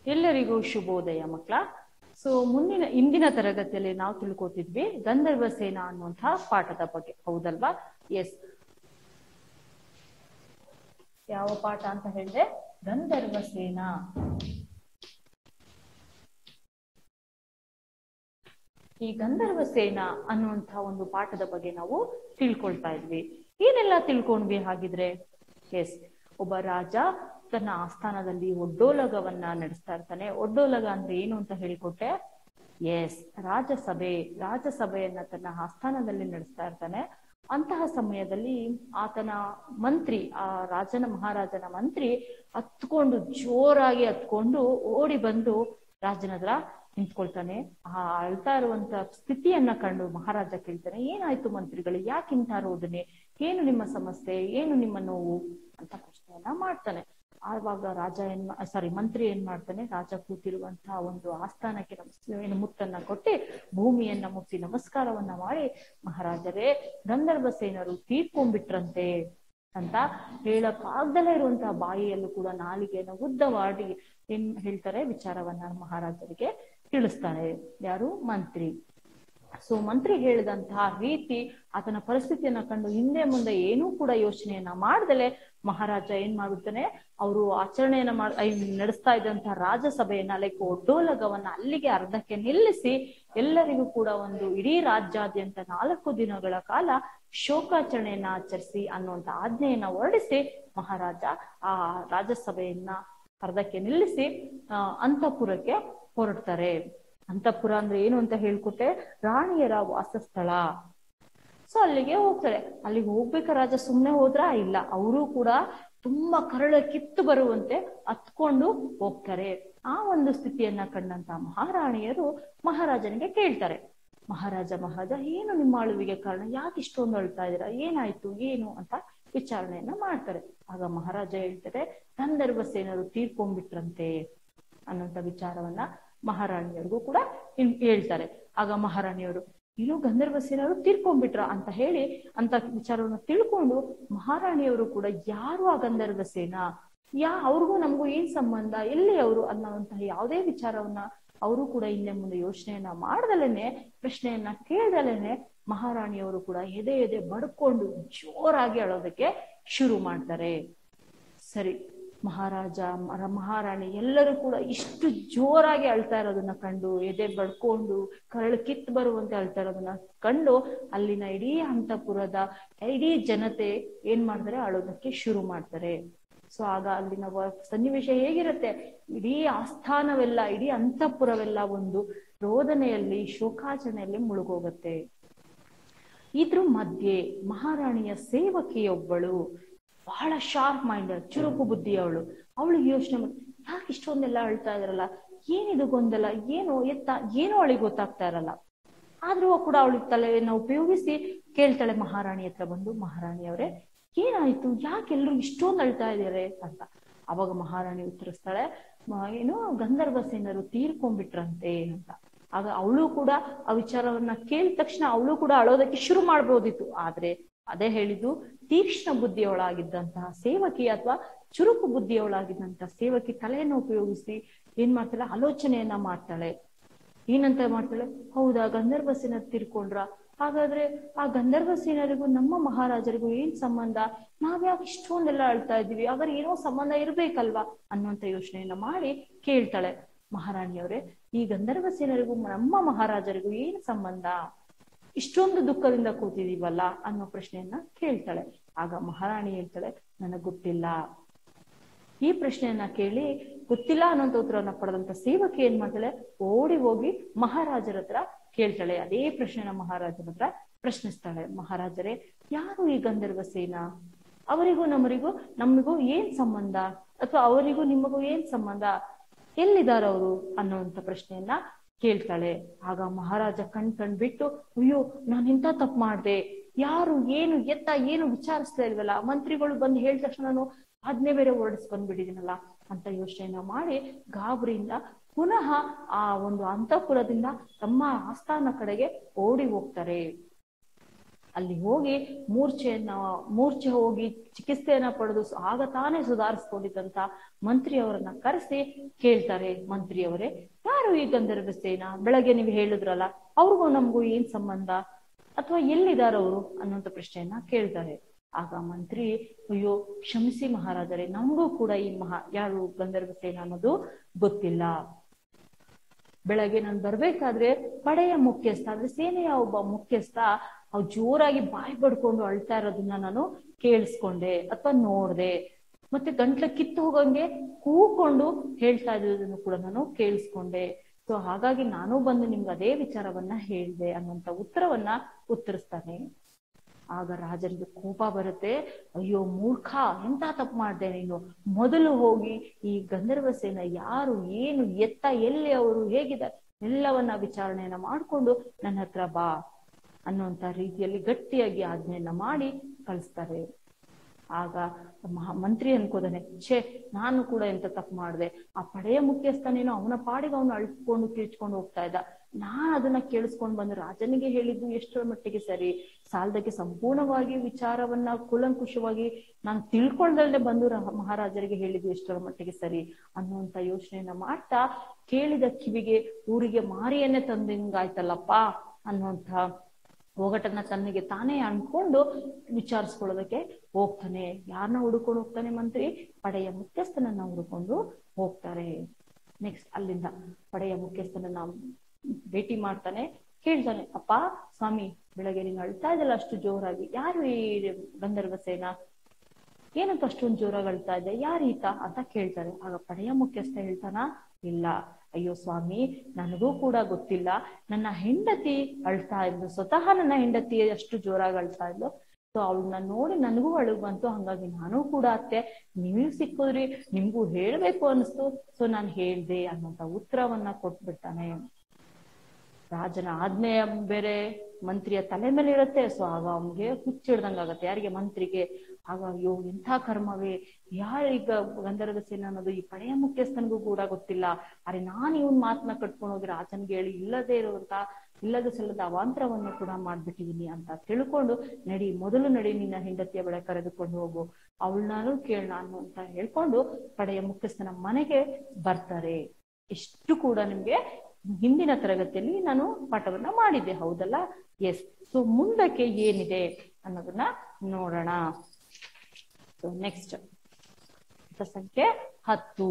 ಎಲ್ಲರಿಗೂ ಶುಭೋದಯ ಮಕ್ಕಳ ಸೊ ಮುಂದಿನ ಇಂದಿನ ತರಗತಿಯಲ್ಲಿ ನಾವು ತಿಳ್ಕೊತಿದ್ವಿ ಗಂಧರ್ವ ಸೇನಾ ಅನ್ನುವಂತಹ ಪಾಠದ ಬಗ್ಗೆ ಹೌದಲ್ವಾ ಎಸ್ ಯಾವ ಪಾಠ ಅಂತ ಹೇಳಿದೆ ಗಂಧರ್ವ ಸೇನಾ ಈ ಗಂಧರ್ವ ಸೇನಾ ಅನ್ನುವಂತಹ ಒಂದು ಪಾಠದ ಬಗ್ಗೆ ನಾವು ತಿಳ್ಕೊಳ್ತಾ ಇದ್ವಿ ಏನೆಲ್ಲ ತಿಳ್ಕೊಂಡ್ವಿ ಹಾಗಿದ್ರೆ ಎಸ್ ಒಬ್ಬ ರಾಜ ತನ್ನ ಆಸ್ಥಾನದಲ್ಲಿ ಒಡ್ಡೋಲಗವನ್ನ ನಡೆಸ್ತಾ ಇರ್ತಾನೆ ಒಡ್ಡೋಲಗ ಅಂದ್ರೆ ಏನು ಅಂತ ಹೇಳಿಕೊಟ್ಟೆ ಎಸ್ ರಾಜಸಭೆ ರಾಜಸಭೆಯನ್ನ ತನ್ನ ಆಸ್ಥಾನದಲ್ಲಿ ನಡೆಸ್ತಾ ಇರ್ತಾನೆ ಅಂತಹ ಸಮಯದಲ್ಲಿ ಆತನ ಮಂತ್ರಿ ಆ ರಾಜನ ಮಹಾರಾಜನ ಮಂತ್ರಿ ಹತ್ಕೊಂಡು ಜೋರಾಗಿ ಹತ್ಕೊಂಡು ಓಡಿ ಬಂದು ರಾಜನ ಹತ್ರ ನಿಂತ್ಕೊಳ್ತಾನೆ ಆ ಅಳ್ತಾ ಇರುವಂತ ಸ್ಥಿತಿಯನ್ನ ಕಂಡು ಮಹಾರಾಜ ಕೇಳ್ತಾನೆ ಏನಾಯ್ತು ಮಂತ್ರಿಗಳು ಯಾಕೆ ಇಂಥ ರೋದನೆ ಏನು ನಿಮ್ಮ ಸಮಸ್ಯೆ ಏನು ನಿಮ್ಮ ನೋವು ಅಂತ ಪ್ರಶ್ನೆಯನ್ನ ಮಾಡ್ತಾನೆ ಆವಾಗ ರಾಜ ಏನ್ ಸಾರಿ ಮಂತ್ರಿ ಏನ್ ಮಾಡ್ತಾನೆ ರಾಜ ಕೂತಿರುವಂತಹ ಒಂದು ಆಸ್ಥಾನಕ್ಕೆ ನಮಸ್ ಏನು ಮುತ್ತನ್ನ ಕೊಟ್ಟಿ ಭೂಮಿಯನ್ನ ಮುಟ್ಟಿ ನಮಸ್ಕಾರವನ್ನ ಮಾಡಿ ಮಹಾರಾಜರೇ ಗಂಧರ್ವ ಸೇನರು ತೀರ್ಕೊಂಡ್ಬಿಟ್ರಂತೆ ಅಂತ ಹೇಳಕ್ಕಾಗ್ದಲೇ ಇರುವಂತಹ ಬಾಯಿಯಲ್ಲೂ ಕೂಡ ನಾಲಿಗೆಯನ್ನು ಉದ್ದವಾಡಿ ಏನ್ ಹೇಳ್ತಾರೆ ವಿಚಾರವನ್ನ ಮಹಾರಾಜರಿಗೆ ತಿಳಿಸ್ತಾನೆ ಯಾರು ಮಂತ್ರಿ ಸೊ ಮಂತ್ರಿ ಹೇಳಿದಂತಹ ರೀತಿ ಆತನ ಪರಿಸ್ಥಿತಿಯನ್ನ ಕಂಡು ಹಿಂದೆ ಮುಂದೆ ಏನೂ ಕೂಡ ಯೋಚನೆಯನ್ನ ಮಾಡ್ದಲೆ ಮಹಾರಾಜ ಏನ್ ಮಾಡ್ಬಿಡ್ತಾನೆ ಅವರು ಆಚರಣೆಯನ್ನ ಮಾಡ್ ನಡೆಸ್ತಾ ಇದ್ದಂತಹ ರಾಜಸಭೆಯನ್ನ ಲೈಕ್ ಒಡ್ಡೋಲಗವನ್ನ ಅಲ್ಲಿಗೆ ಅರ್ಧಕ್ಕೆ ನಿಲ್ಲಿಸಿ ಎಲ್ಲರಿಗೂ ಕೂಡ ಒಂದು ಇಡೀ ರಾಜ್ಯಾದ್ಯಂತ ನಾಲ್ಕು ದಿನಗಳ ಕಾಲ ಶೋಕಾಚರಣೆಯನ್ನ ಆಚರಿಸಿ ಅನ್ನುವಂತ ಆಜ್ಞೆಯನ್ನ ಹೊರಡಿಸಿ ಮಹಾರಾಜ ಆ ರಾಜಸಭೆಯನ್ನ ಅರ್ಧಕ್ಕೆ ನಿಲ್ಲಿಸಿ ಆ ಅಂತಃಪುರಕ್ಕೆ ಹೊರಡ್ತಾರೆ ಅಂತಃಪುರ ಅಂದ್ರೆ ಏನು ಅಂತ ಹೇಳ್ಕೊಟ್ಟೆ ರಾಣಿಯರ ವಾಸಸ್ಥಳ ಸೊ ಅಲ್ಲಿಗೆ ಹೋಗ್ತಾರೆ ಅಲ್ಲಿಗೆ ಹೋಗ್ಬೇಕ ರಾಜ ಸುಮ್ನೆ ಹೋದ್ರ ಇಲ್ಲ ಅವರು ಕೂಡ ತುಂಬಾ ಕರಳ ಕಿತ್ತು ಬರುವಂತೆ ಹತ್ಕೊಂಡು ಹೋಗ್ತಾರೆ ಆ ಒಂದು ಸ್ಥಿತಿಯನ್ನ ಕಂಡಂತ ಮಹಾರಾಣಿಯರು ಮಹಾರಾಜನಿಗೆ ಕೇಳ್ತಾರೆ ಮಹಾರಾಜ ಮಹಾರಾಜ ಏನು ನಿಮ್ಮ ಅಳುವಿಗೆ ಕಾರಣ ಯಾಕೆ ಇಷ್ಟೊಂದು ಅಳ್ತಾ ಇದ್ದೀರಾ ಏನಾಯ್ತು ಏನು ಅಂತ ವಿಚಾರಣೆಯನ್ನ ಮಾಡ್ತಾರೆ ಆಗ ಮಹಾರಾಜ ಹೇಳ್ತಾರೆ ಗಂಧರ್ವ ಸೇನರು ತೀರ್ಕೊಂಡ್ಬಿಟ್ರಂತೆ ಅನ್ನೋಂತ ವಿಚಾರವನ್ನ ಮಹಾರಾಣಿಯರಿಗೂ ಕೂಡ ಹೇಳ್ತಾರೆ ಆಗ ಮಹಾರಾಣಿಯವರು ಇನ್ನು ಗಂಧರ್ವ ಸೇನರು ತೀರ್ಕೊಂಡ್ಬಿಟ್ರ ಅಂತ ಹೇಳಿ ಅಂತ ವಿಚಾರವನ್ನ ತಿಳ್ಕೊಂಡು ಮಹಾರಾಣಿಯವರು ಕೂಡ ಯಾರು ಆ ಗಂಧರ್ವ ಸೇನಾ ಯಾ ಅವ್ರಿಗೂ ನಮಗೂ ಏನ್ ಸಂಬಂಧ ಎಲ್ಲಿ ಅವರು ಅನ್ನೋಂತಹ ಯಾವುದೇ ವಿಚಾರವನ್ನ ಅವರು ಕೂಡ ಹಿಂದೆ ಮುಂದೆ ಯೋಚನೆಯನ್ನ ಮಾಡ್ದಲೇನೆ ಪ್ರಶ್ನೆಯನ್ನ ಕೇಳ್ದಲೇನೆ ಮಹಾರಾಣಿಯವರು ಕೂಡ ಎದೆ ಎದೆ ಬಡ್ಕೊಂಡು ಜೋರಾಗಿ ಅಳೋದಕ್ಕೆ ಶುರು ಮಾಡ್ತಾರೆ ಸರಿ ಮಹಾರಾಜ ಮಹಾರಾಣಿ ಎಲ್ಲರೂ ಕೂಡ ಇಷ್ಟು ಜೋರಾಗಿ ಅಳ್ತಾ ಇರೋದನ್ನ ಕಂಡು ಎದೆ ಬಡ್ಕೊಂಡು ಕರಳು ಕಿತ್ತು ಬರುವಂತೆ ಅಳ್ತಾ ಇರೋದನ್ನ ಕಂಡು ಅಲ್ಲಿನ ಇಡೀ ಅಂತಪುರದ ಇಡೀ ಜನತೆ ಏನ್ ಮಾಡ್ತಾರೆ ಅಳೋದಕ್ಕೆ ಶುರು ಮಾಡ್ತಾರೆ ಸೊ ಆಗ ಅಲ್ಲಿನ ಸನ್ನಿವೇಶ ಹೇಗಿರುತ್ತೆ ಇಡೀ ಆಸ್ಥಾನವೆಲ್ಲ ಇಡೀ ಅಂತಃಪುರವೆಲ್ಲ ಒಂದು ರೋದನೆಯಲ್ಲಿ ಶೋಕಾಚರಣೆಯಲ್ಲಿ ಮುಳುಗೋಗತ್ತೆ ಇದ್ರ ಮಧ್ಯೆ ಮಹಾರಾಣಿಯ ಸೇವಕಿಯೊಬ್ಬಳು ಬಹಳ ಶಾರ್ಪ್ ಮೈಂಡ್ ಚುರುಕು ಬುದ್ಧಿಯವಳು ಅವಳು ಯೋಚನೆ ಮಾಡಿ ಯಾಕೆ ಇಷ್ಟೊಂದೆಲ್ಲ ಅಳ್ತಾ ಇದ್ರಲ್ಲ ಏನಿದು ಗೊಂದಲ ಏನು ಎತ್ತ ಏನೋ ಅವಳಿಗೆ ಗೊತ್ತಾಗ್ತಾ ಇರಲ್ಲ ಆದ್ರೂ ಕೂಡ ಅವಳಿಗೆ ತಲೆಯನ್ನ ಉಪಯೋಗಿಸಿ ಕೇಳ್ತಾಳೆ ಮಹಾರಾಣಿ ಹತ್ರ ಬಂದು ಮಹಾರಾಣಿಯವರೇ ಏನಾಯ್ತು ಯಾಕೆ ಎಲ್ರು ಇಷ್ಟೊಂದು ಅಳ್ತಾ ಇದಾರೆ ಅಂತ ಅವಾಗ ಮಹಾರಾಣಿ ಉತ್ತರಿಸ್ತಾಳೆ ಏನು ಗಂಧರ್ವ ಸೇನರು ತೀರ್ಕೊಂಡ್ಬಿಟ್ರಂತೆ ಅಂತ ಆಗ ಅವಳು ಕೂಡ ಆ ವಿಚಾರವನ್ನ ಕೇಳಿದ ತಕ್ಷಣ ಅವಳು ಕೂಡ ಅಳೋದಕ್ಕೆ ಶುರು ಮಾಡ್ಬೋದಿತ್ತು ಆದ್ರೆ ಅದೇ ಹೇಳಿದ್ದು ತೀಕ್ಷ್ಣ ಬುದ್ಧಿಯವಳಾಗಿದ್ದಂತಹ ಸೇವಕಿ ಅಥವಾ ಚುರುಕು ಬುದ್ಧಿಯವಳಾಗಿದ್ದಂತಹ ಸೇವಕಿ ತಲೆಯನ್ನು ಉಪಯೋಗಿಸಿ ಏನ್ ಮಾಡ್ತಾಳೆ ಆಲೋಚನೆಯನ್ನ ಮಾಡ್ತಾಳೆ ಏನಂತ ಮಾಡ್ತಾಳೆ ಹೌದಾ ಗಂಧರ್ವ ಸೇನರ್ ತೀರ್ಕೊಂಡ್ರ ಹಾಗಾದ್ರೆ ಆ ಗಂಧರ್ವ ಸೇನರಿಗೂ ನಮ್ಮ ಮಹಾರಾಜರಿಗೂ ಏನ್ ಸಂಬಂಧ ನಾವ್ಯಾಕೆ ಇಷ್ಟೊಂದೆಲ್ಲ ಅಳ್ತಾ ಇದೀವಿ ಹಾಗಾದ್ರೆ ಏನೋ ಸಂಬಂಧ ಇರ್ಬೇಕಲ್ವಾ ಅನ್ನುವಂತ ಯೋಚನೆಯನ್ನ ಮಾಡಿ ಕೇಳ್ತಾಳೆ ಮಹಾರಾಣಿಯವರೇ ಈ ಗಂಧರ್ವ ಸೇನರಿಗೂ ನಮ್ಮ ಮಹಾರಾಜರಿಗೂ ಏನ್ ಸಂಬಂಧ ಇಷ್ಟೊಂದು ದುಃಖದಿಂದ ಕೂತಿದೀವಲ್ಲ ಅನ್ನೋ ಪ್ರಶ್ನೆಯನ್ನ ಕೇಳ್ತಾಳೆ ಆಗ ಮಹಾರಾಣಿ ಹೇಳ್ತಾಳೆ ನನಗ್ ಗೊತ್ತಿಲ್ಲ ಈ ಪ್ರಶ್ನೆಯನ್ನ ಕೇಳಿ ಗೊತ್ತಿಲ್ಲ ಅನ್ನೋಂತ ಉತ್ತರವನ್ನ ಪಡೆದಂತ ಸೇವಕಿ ಏನ್ ಮಾಡ್ತಾಳೆ ಓಡಿ ಹೋಗಿ ಮಹಾರಾಜರ ಹತ್ರ ಕೇಳ್ತಾಳೆ ಅದೇ ಪ್ರಶ್ನೆನ ಮಹಾರಾಜರ ಹತ್ರ ಪ್ರಶ್ನಿಸ್ತಾಳೆ ಮಹಾರಾಜರೇ ಯಾರು ಈ ಗಂಧರ್ವ ಸೇನಾ ಅವರಿಗೂ ನಮರಿಗೂ ನಮಗೂ ಏನ್ ಸಂಬಂಧ ಅಥವಾ ಅವರಿಗೂ ನಿಮಗೂ ಏನ್ ಸಂಬಂಧ ಎಲ್ಲಿದಾರ ಅವರು ಅನ್ನುವಂತ ಪ್ರಶ್ನೆಯನ್ನ ಕೇಳ್ತಾಳೆ ಆಗ ಮಹಾರಾಜ ಕಣ್ ಕಣ್ ಬಿಟ್ಟು ಅಯ್ಯೋ ನಾನು ಇಂಥ ತಪ್ಪು ಮಾಡ್ದೆ ಯಾರು ಏನು ಎತ್ತ ಏನು ವಿಚಾರಿಸ್ತಾ ಇಲ್ವಲ್ಲ ಮಂತ್ರಿಗಳು ಬಂದು ಹೇಳಿದ ತಕ್ಷಣ ನಾನು ಆಜ್ಞೆ ಬೇರೆ ಹೊರಡಿಸ್ ಬಂದ್ಬಿಟ್ಟಿದ್ದೀನಲ್ಲ ಅಂತ ಯೋಚನೆಯನ್ನ ಮಾಡಿ ಗಾಬರಿಯಿಂದ ಪುನಃ ಆ ಒಂದು ಅಂತಃಪುರದಿಂದ ತಮ್ಮ ಆಸ್ಥಾನ ಕಡೆಗೆ ಓಡಿ ಹೋಗ್ತಾರೆ ಅಲ್ಲಿ ಹೋಗಿ ಮೂರ್ಛೆಯನ್ನ ಮೂರ್ಛೆ ಹೋಗಿ ಚಿಕಿತ್ಸೆಯನ್ನ ಪಡೆದು ಸು- ಆಗ ತಾನೇ ಸುಧಾರಿಸ್ಕೊಂಡಿದ್ದಂತ ಮಂತ್ರಿಯವರನ್ನ ಕರೆಸಿ ಕೇಳ್ತಾರೆ ಮಂತ್ರಿಯವರೇ ಯಾರು ಈ ಗಂಧರ್ವ ಸೇನ ಬೆಳಗ್ಗೆ ನೀವು ಹೇಳಿದ್ರಲ್ಲ ಅವ್ರಿಗೂ ನಮಗೂ ಏನ್ ಸಂಬಂಧ ಅಥವಾ ಎಲ್ಲಿದ್ದಾರೆ ಅವರು ಅನ್ನುವಂತ ಪ್ರಶ್ನೆಯನ್ನ ಕೇಳ್ತಾರೆ ಆಗ ಮಂತ್ರಿ ಅಯ್ಯೋ ಕ್ಷಮಿಸಿ ಮಹಾರಾಜರೇ ನಮಗೂ ಕೂಡ ಈ ಮಹಾ ಯಾರು ಗಂಧರ್ವ ಸೇನ ಅನ್ನೋದು ಗೊತ್ತಿಲ್ಲ ಬೆಳಗ್ಗೆ ನಾನು ಬರ್ಬೇಕಾದ್ರೆ ಪಡೆಯ ಮುಖ್ಯಸ್ಥ ಅಂದ್ರೆ ಸೇನೆಯ ಒಬ್ಬ ಮುಖ್ಯಸ್ಥ ಅವ್ ಜೋರಾಗಿ ಬಾಯಿ ಬಡ್ಕೊಂಡು ಅಳ್ತಾ ಇರೋದನ್ನ ನಾನು ಕೇಳಿಸ್ಕೊಂಡೆ ಅಥವಾ ನೋಡ್ದೆ ಮತ್ತೆ ಗಂಟ್ಲ ಕಿತ್ತು ಹೋಗಂಗೆ ಕೂಕೊಂಡು ಹೇಳ್ತಾ ಇದ್ದದನ್ನು ಕೂಡ ನಾನು ಕೇಳಿಸ್ಕೊಂಡೆ ಸೊ ಹಾಗಾಗಿ ನಾನು ಬಂದು ನಿಮ್ಗೆ ಅದೇ ವಿಚಾರವನ್ನ ಹೇಳ್ದೆ ಅನ್ನುವಂತ ಉತ್ತರವನ್ನ ಉತ್ತರಿಸ್ತಾನೆ ಆಗ ರಾಜನಿಗೆ ಕೋಪ ಬರುತ್ತೆ ಅಯ್ಯೋ ಮೂರ್ಖ ಎಂತ ತಪ್ಪು ಮಾಡ್ದೆ ನೀನು ಮೊದಲು ಹೋಗಿ ಈ ಗಂಧರ್ವ ಸೇನ ಯಾರು ಏನು ಎತ್ತ ಎಲ್ಲಿ ಅವರು ಹೇಗಿದ್ದಾರೆ ಎಲ್ಲವನ್ನ ವಿಚಾರಣೆಯನ್ನ ಮಾಡ್ಕೊಂಡು ನನ್ನ ಹತ್ರ ಬಾ ಅನ್ನುವಂತ ರೀತಿಯಲ್ಲಿ ಗಟ್ಟಿಯಾಗಿ ಆಜ್ಞೆಯನ್ನ ಮಾಡಿ ಕಳಿಸ್ತಾರೆ ಆಗ ಮಹಾ ಮಂತ್ರಿ ಅನ್ಕೋದಾನೆ ಛೇ ನಾನು ಕೂಡ ಎಂತ ತಪ್ಪು ಮಾಡಿದೆ ಆ ಪಡೆಯ ಮುಖ್ಯಸ್ಥನೇನೋ ಅವನ ಪಾಡಿಗೆ ಅವನು ಅಳ್ಕೊಂಡು ಕಿರ್ಚ್ಕೊಂಡು ಹೋಗ್ತಾ ಇದ್ದ ನಾನ್ ಅದನ್ನ ಕೇಳಿಸ್ಕೊಂಡ್ ಬಂದು ರಾಜನಿಗೆ ಹೇಳಿದ್ದು ಎಷ್ಟರ ಮಟ್ಟಿಗೆ ಸರಿ ಸಾಲದಕ್ಕೆ ಸಂಪೂರ್ಣವಾಗಿ ವಿಚಾರವನ್ನ ಕೂಲಂಕುಷವಾಗಿ ನಾನು ತಿಳ್ಕೊಳ್ದಲ್ಲದೆ ಬಂದು ರ- ಮಹಾರಾಜರಿಗೆ ಹೇಳಿದ್ದು ಎಷ್ಟರ ಮಟ್ಟಿಗೆ ಸರಿ ಅನ್ನುವಂತ ಯೋಚನೆಯನ್ನ ಮಾಡ್ತಾ ಕೇಳಿದ ಕಿವಿಗೆ ಊರಿಗೆ ಮಾರಿಯನ್ನೇ ತಂದಂಗಾಯ್ತಲ್ಲಪ್ಪ ಅನ್ನುವಂತ ಒಗಟನ್ನ ತನ್ನಿಗೆ ತಾನೇ ಅನ್ಕೊಂಡು ವಿಚಾರಿಸ್ಕೊಳ್ಳೋದಕ್ಕೆ ಹೋಗ್ತಾನೆ ಯಾರನ್ನ ಹುಡುಕೊಂಡು ಹೋಗ್ತಾನೆ ಮಂತ್ರಿ ಪಡೆಯ ಮುಖ್ಯಸ್ಥನನ್ನ ಹುಡುಕೊಂಡು ಹೋಗ್ತಾರೆ ನೆಕ್ಸ್ಟ್ ಅಲ್ಲಿಂದ ಪಡೆಯ ಮುಖ್ಯಸ್ಥನನ್ನ ಭೇಟಿ ಮಾಡ್ತಾನೆ ಕೇಳ್ತಾನೆ ಅಪ್ಪ ಸ್ವಾಮಿ ಬೆಳಗ್ಗೆ ನೀನು ಅಳ್ತಾ ಇದೆಲ್ಲ ಅಷ್ಟು ಜೋರಾಗಿ ಯಾರು ಈ ಗಂಧರ್ವ ಸೇನ ಏನಂತ ಅಷ್ಟೊಂದು ಜೋರಾಗಿ ಅಳ್ತಾ ಇದೆ ಯಾರೀತ ಅಂತ ಕೇಳ್ತಾರೆ ಆಗ ಪಡೆಯ ಮುಖ್ಯಸ್ಥ ಹೇಳ್ತಾನ ಇಲ್ಲ ಅಯ್ಯೋ ಸ್ವಾಮಿ ನನಗೂ ಕೂಡ ಗೊತ್ತಿಲ್ಲ ನನ್ನ ಹೆಂಡತಿ ಅಳ್ತಾ ಇದ್ಲು ಸ್ವತಃ ನನ್ನ ಹೆಂಡತಿ ಅಷ್ಟು ಜೋರಾಗಿ ಅಳ್ತಾ ಇದ್ಲು ಸೊ ಅವಳನ್ನ ನೋಡಿ ನನಗೂ ಅಳು ಬಂತು ಹಂಗಾಗಿ ನಾನು ಕೂಡ ಅತ್ತೆ ನೀವು ಸಿಕ್ಕಿದ್ರಿ ನಿಮ್ಗೂ ಹೇಳ್ಬೇಕು ಅನಿಸ್ತು ಸೊ ನಾನು ಹೇಳ್ದೆ ಅನ್ನೋಂತ ಉತ್ತರವನ್ನ ಕೊಟ್ಬಿಡ್ತಾನೆ ರಾಜನ ಆಜ್ಞೆಯ ಬೇರೆ ಮಂತ್ರಿಯ ತಲೆ ಮೇಲೆ ಇರುತ್ತೆ ಸೊ ಆಗ ಅವನಿಗೆ ಹುಚ್ಚಿಡ್ದಂಗಾಗತ್ತೆ ಯಾರಿಗೆ ಮಂತ್ರಿಗೆ ಆಗ ಅಯ್ಯೋ ಎಂಥ ಕರ್ಮವೇ ಯಾರೀಗ ಗಂಧರ್ವ ಸೇನ ಅನ್ನೋದು ಈ ಪಡೆಯ ಮುಖ್ಯಸ್ಥನಿಗೂ ಕೂಡ ಗೊತ್ತಿಲ್ಲ ಅರೆ ನಾನು ಇವನ್ ಮಾತನ್ನ ಕಟ್ಕೊಂಡು ಹೋಗಿ ರಾಜನ್ಗೆ ಹೇಳಿ ಇಲ್ಲದೆ ಇರುವಂತ ಇಲ್ಲದ ಸಲ್ಲದ ಅವಾಂತರವನ್ನು ಕೂಡ ಮಾಡ್ಬಿಟ್ಟಿದೀನಿ ಅಂತ ತಿಳ್ಕೊಂಡು ನಡಿ ಮೊದಲು ನಡಿ ನಿನ್ನ ಹೆಂಡತಿಯ ಬಳಿ ಕರೆದುಕೊಂಡು ಹೋಗು ಅವಳನ್ನಾನು ಕೇಳೋಣ ಅನ್ನುವಂತ ಹೇಳ್ಕೊಂಡು ಪಡೆಯ ಮುಖ್ಯಸ್ಥನ ಮನೆಗೆ ಬರ್ತಾರೆ ಇಷ್ಟು ಕೂಡ ನಿಮ್ಗೆ ಹಿಂದಿನ ತರಗತಿಯಲ್ಲಿ ನಾನು ಪಾಠವನ್ನ ಮಾಡಿದ್ದೆ ಹೌದಲ್ಲ ಎಸ್ ಸೊ ಮುಂದಕ್ಕೆ ಏನಿದೆ ಅನ್ನೋದನ್ನ ನೋಡೋಣ ಸೊ ನೆಕ್ಸ್ಟ್ ಸಂಖ್ಯೆ ಹತ್ತು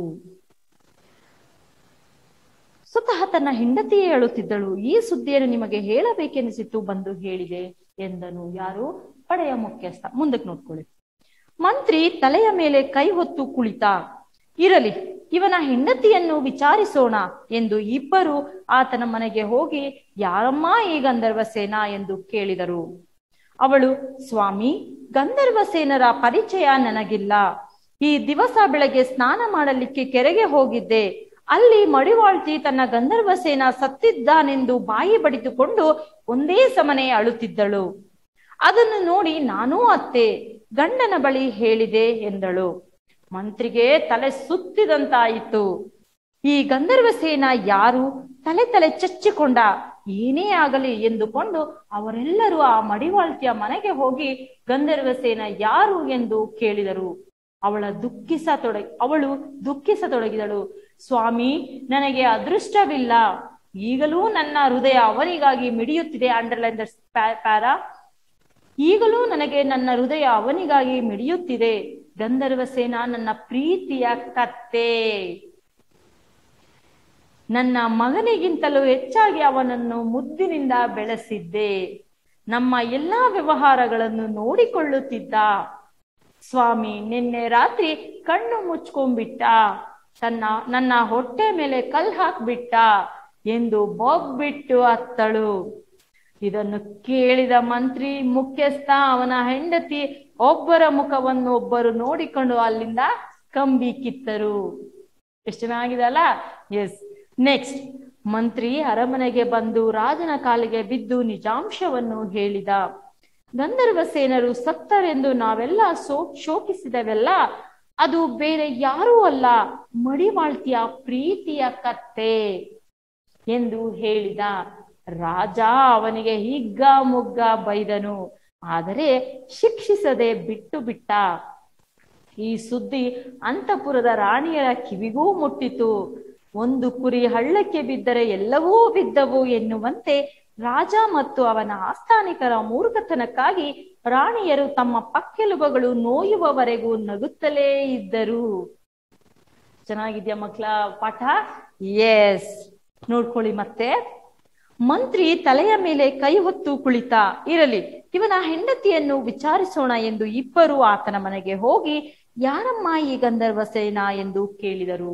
ಸ್ವತಃ ತನ್ನ ಹೆಂಡತಿಯೇ ಹೇಳುತ್ತಿದ್ದಳು ಈ ಸುದ್ದಿಯನ್ನು ನಿಮಗೆ ಹೇಳಬೇಕೆನಿಸಿತು ಬಂದು ಹೇಳಿದೆ ಎಂದನು ಯಾರು ಪಡೆಯ ಮುಖ್ಯಸ್ಥ ಮುಂದಕ್ಕೆ ನೋಡ್ಕೊಳ್ಳಿ ಮಂತ್ರಿ ತಲೆಯ ಮೇಲೆ ಕೈ ಹೊತ್ತು ಕುಳಿತ ಇರಲಿ ಇವನ ಹೆಂಡತಿಯನ್ನು ವಿಚಾರಿಸೋಣ ಎಂದು ಇಬ್ಬರು ಆತನ ಮನೆಗೆ ಹೋಗಿ ಯಾರಮ್ಮ ಈ ಗಂಧರ್ವ ಸೇನಾ ಎಂದು ಕೇಳಿದರು ಅವಳು ಸ್ವಾಮಿ ಗಂಧರ್ವ ಸೇನರ ಪರಿಚಯ ನನಗಿಲ್ಲ ಈ ದಿವಸ ಬೆಳಗ್ಗೆ ಸ್ನಾನ ಮಾಡಲಿಕ್ಕೆ ಕೆರೆಗೆ ಹೋಗಿದ್ದೆ ಅಲ್ಲಿ ಮಡಿವಾಳ್ತಿ ತನ್ನ ಗಂಧರ್ವ ಸೇನ ಸತ್ತಿದ್ದಾನೆಂದು ಬಾಯಿ ಬಡಿದುಕೊಂಡು ಒಂದೇ ಸಮನೆ ಅಳುತ್ತಿದ್ದಳು ಅದನ್ನು ನೋಡಿ ನಾನೂ ಅತ್ತೆ ಗಂಡನ ಬಳಿ ಹೇಳಿದೆ ಎಂದಳು ಮಂತ್ರಿಗೆ ತಲೆ ಸುತ್ತಿದಂತಾಯಿತು ಈ ಗಂಧರ್ವ ಸೇನ ಯಾರು ತಲೆ ತಲೆ ಚಚ್ಚಿಕೊಂಡ ಏನೇ ಆಗಲಿ ಎಂದುಕೊಂಡು ಅವರೆಲ್ಲರೂ ಆ ಮಡಿವಾಳ್ತಿಯ ಮನೆಗೆ ಹೋಗಿ ಗಂಧರ್ವ ಸೇನ ಯಾರು ಎಂದು ಕೇಳಿದರು ಅವಳ ದುಃಖಿಸತೊಡಗಿ ಅವಳು ದುಃಖಿಸತೊಡಗಿದಳು ಸ್ವಾಮಿ ನನಗೆ ಅದೃಷ್ಟವಿಲ್ಲ ಈಗಲೂ ನನ್ನ ಹೃದಯ ಅವನಿಗಾಗಿ ಮಿಡಿಯುತ್ತಿದೆ ಅಂಡರ್ಲೈನ್ ದ ಪ್ಯಾರಾ ಈಗಲೂ ನನಗೆ ನನ್ನ ಹೃದಯ ಅವನಿಗಾಗಿ ಮಿಡಿಯುತ್ತಿದೆ ಗಂಧರ್ವ ಸೇನ ನನ್ನ ಪ್ರೀತಿಯ ಕತ್ತೆ ನನ್ನ ಮಗನಿಗಿಂತಲೂ ಹೆಚ್ಚಾಗಿ ಅವನನ್ನು ಮುದ್ದಿನಿಂದ ಬೆಳೆಸಿದ್ದೆ ನಮ್ಮ ಎಲ್ಲಾ ವ್ಯವಹಾರಗಳನ್ನು ನೋಡಿಕೊಳ್ಳುತ್ತಿದ್ದ ಸ್ವಾಮಿ ನಿನ್ನೆ ರಾತ್ರಿ ಕಣ್ಣು ಮುಚ್ಕೊಂಡ್ಬಿಟ್ಟ ತನ್ನ ನನ್ನ ಹೊಟ್ಟೆ ಮೇಲೆ ಕಲ್ ಹಾಕ್ಬಿಟ್ಟ ಎಂದು ಬೊಬ್ಬಿಟ್ಟು ಅತ್ತಳು ಇದನ್ನು ಕೇಳಿದ ಮಂತ್ರಿ ಮುಖ್ಯಸ್ಥ ಅವನ ಹೆಂಡತಿ ಒಬ್ಬರ ಮುಖವನ್ನು ಒಬ್ಬರು ನೋಡಿಕೊಂಡು ಅಲ್ಲಿಂದ ಕಂಬಿ ಕಿತ್ತರು ಎಷ್ಟು ಚೆನ್ನಾಗಿದೆ ಅಲ್ಲ ಎಸ್ ನೆಕ್ಸ್ಟ್ ಮಂತ್ರಿ ಅರಮನೆಗೆ ಬಂದು ರಾಜನ ಕಾಲಿಗೆ ಬಿದ್ದು ನಿಜಾಂಶವನ್ನು ಹೇಳಿದ ಗಂಧರ್ವ ಸೇನರು ಸತ್ತರೆಂದು ನಾವೆಲ್ಲ ಸೋ ಶೋಕಿಸಿದವೆಲ್ಲ ಅದು ಬೇರೆ ಯಾರೂ ಅಲ್ಲ ಮಡಿವಾಳ್ತಿಯ ಪ್ರೀತಿಯ ಕತ್ತೆ ಎಂದು ಹೇಳಿದ ರಾಜ ಅವನಿಗೆ ಹಿಗ್ಗ ಮುಗ್ಗ ಬೈದನು ಆದರೆ ಶಿಕ್ಷಿಸದೆ ಬಿಟ್ಟು ಬಿಟ್ಟ ಈ ಸುದ್ದಿ ಅಂತಪುರದ ರಾಣಿಯರ ಕಿವಿಗೂ ಮುಟ್ಟಿತು ಒಂದು ಕುರಿ ಹಳ್ಳಕ್ಕೆ ಬಿದ್ದರೆ ಎಲ್ಲವೂ ಬಿದ್ದವು ಎನ್ನುವಂತೆ ರಾಜ ಮತ್ತು ಅವನ ಆಸ್ಥಾನಿಕರ ಮೂರ್ಖತನಕ್ಕಾಗಿ ರಾಣಿಯರು ತಮ್ಮ ಪಕ್ಕೆಲುಬುಗಳು ನೋಯುವವರೆಗೂ ನಗುತ್ತಲೇ ಇದ್ದರು ಚೆನ್ನಾಗಿದ್ಯಾ ಮಕ್ಕಳ ಪಾಠ ಎಸ್ ನೋಡ್ಕೊಳ್ಳಿ ಮತ್ತೆ ಮಂತ್ರಿ ತಲೆಯ ಮೇಲೆ ಕೈ ಹೊತ್ತು ಕುಳಿತ ಇರಲಿ ಇವನ ಹೆಂಡತಿಯನ್ನು ವಿಚಾರಿಸೋಣ ಎಂದು ಇಬ್ಬರು ಆತನ ಮನೆಗೆ ಹೋಗಿ ಯಾರಮ್ಮ ಈ ಗಂಧರ್ವ ಸೇನಾ ಎಂದು ಕೇಳಿದರು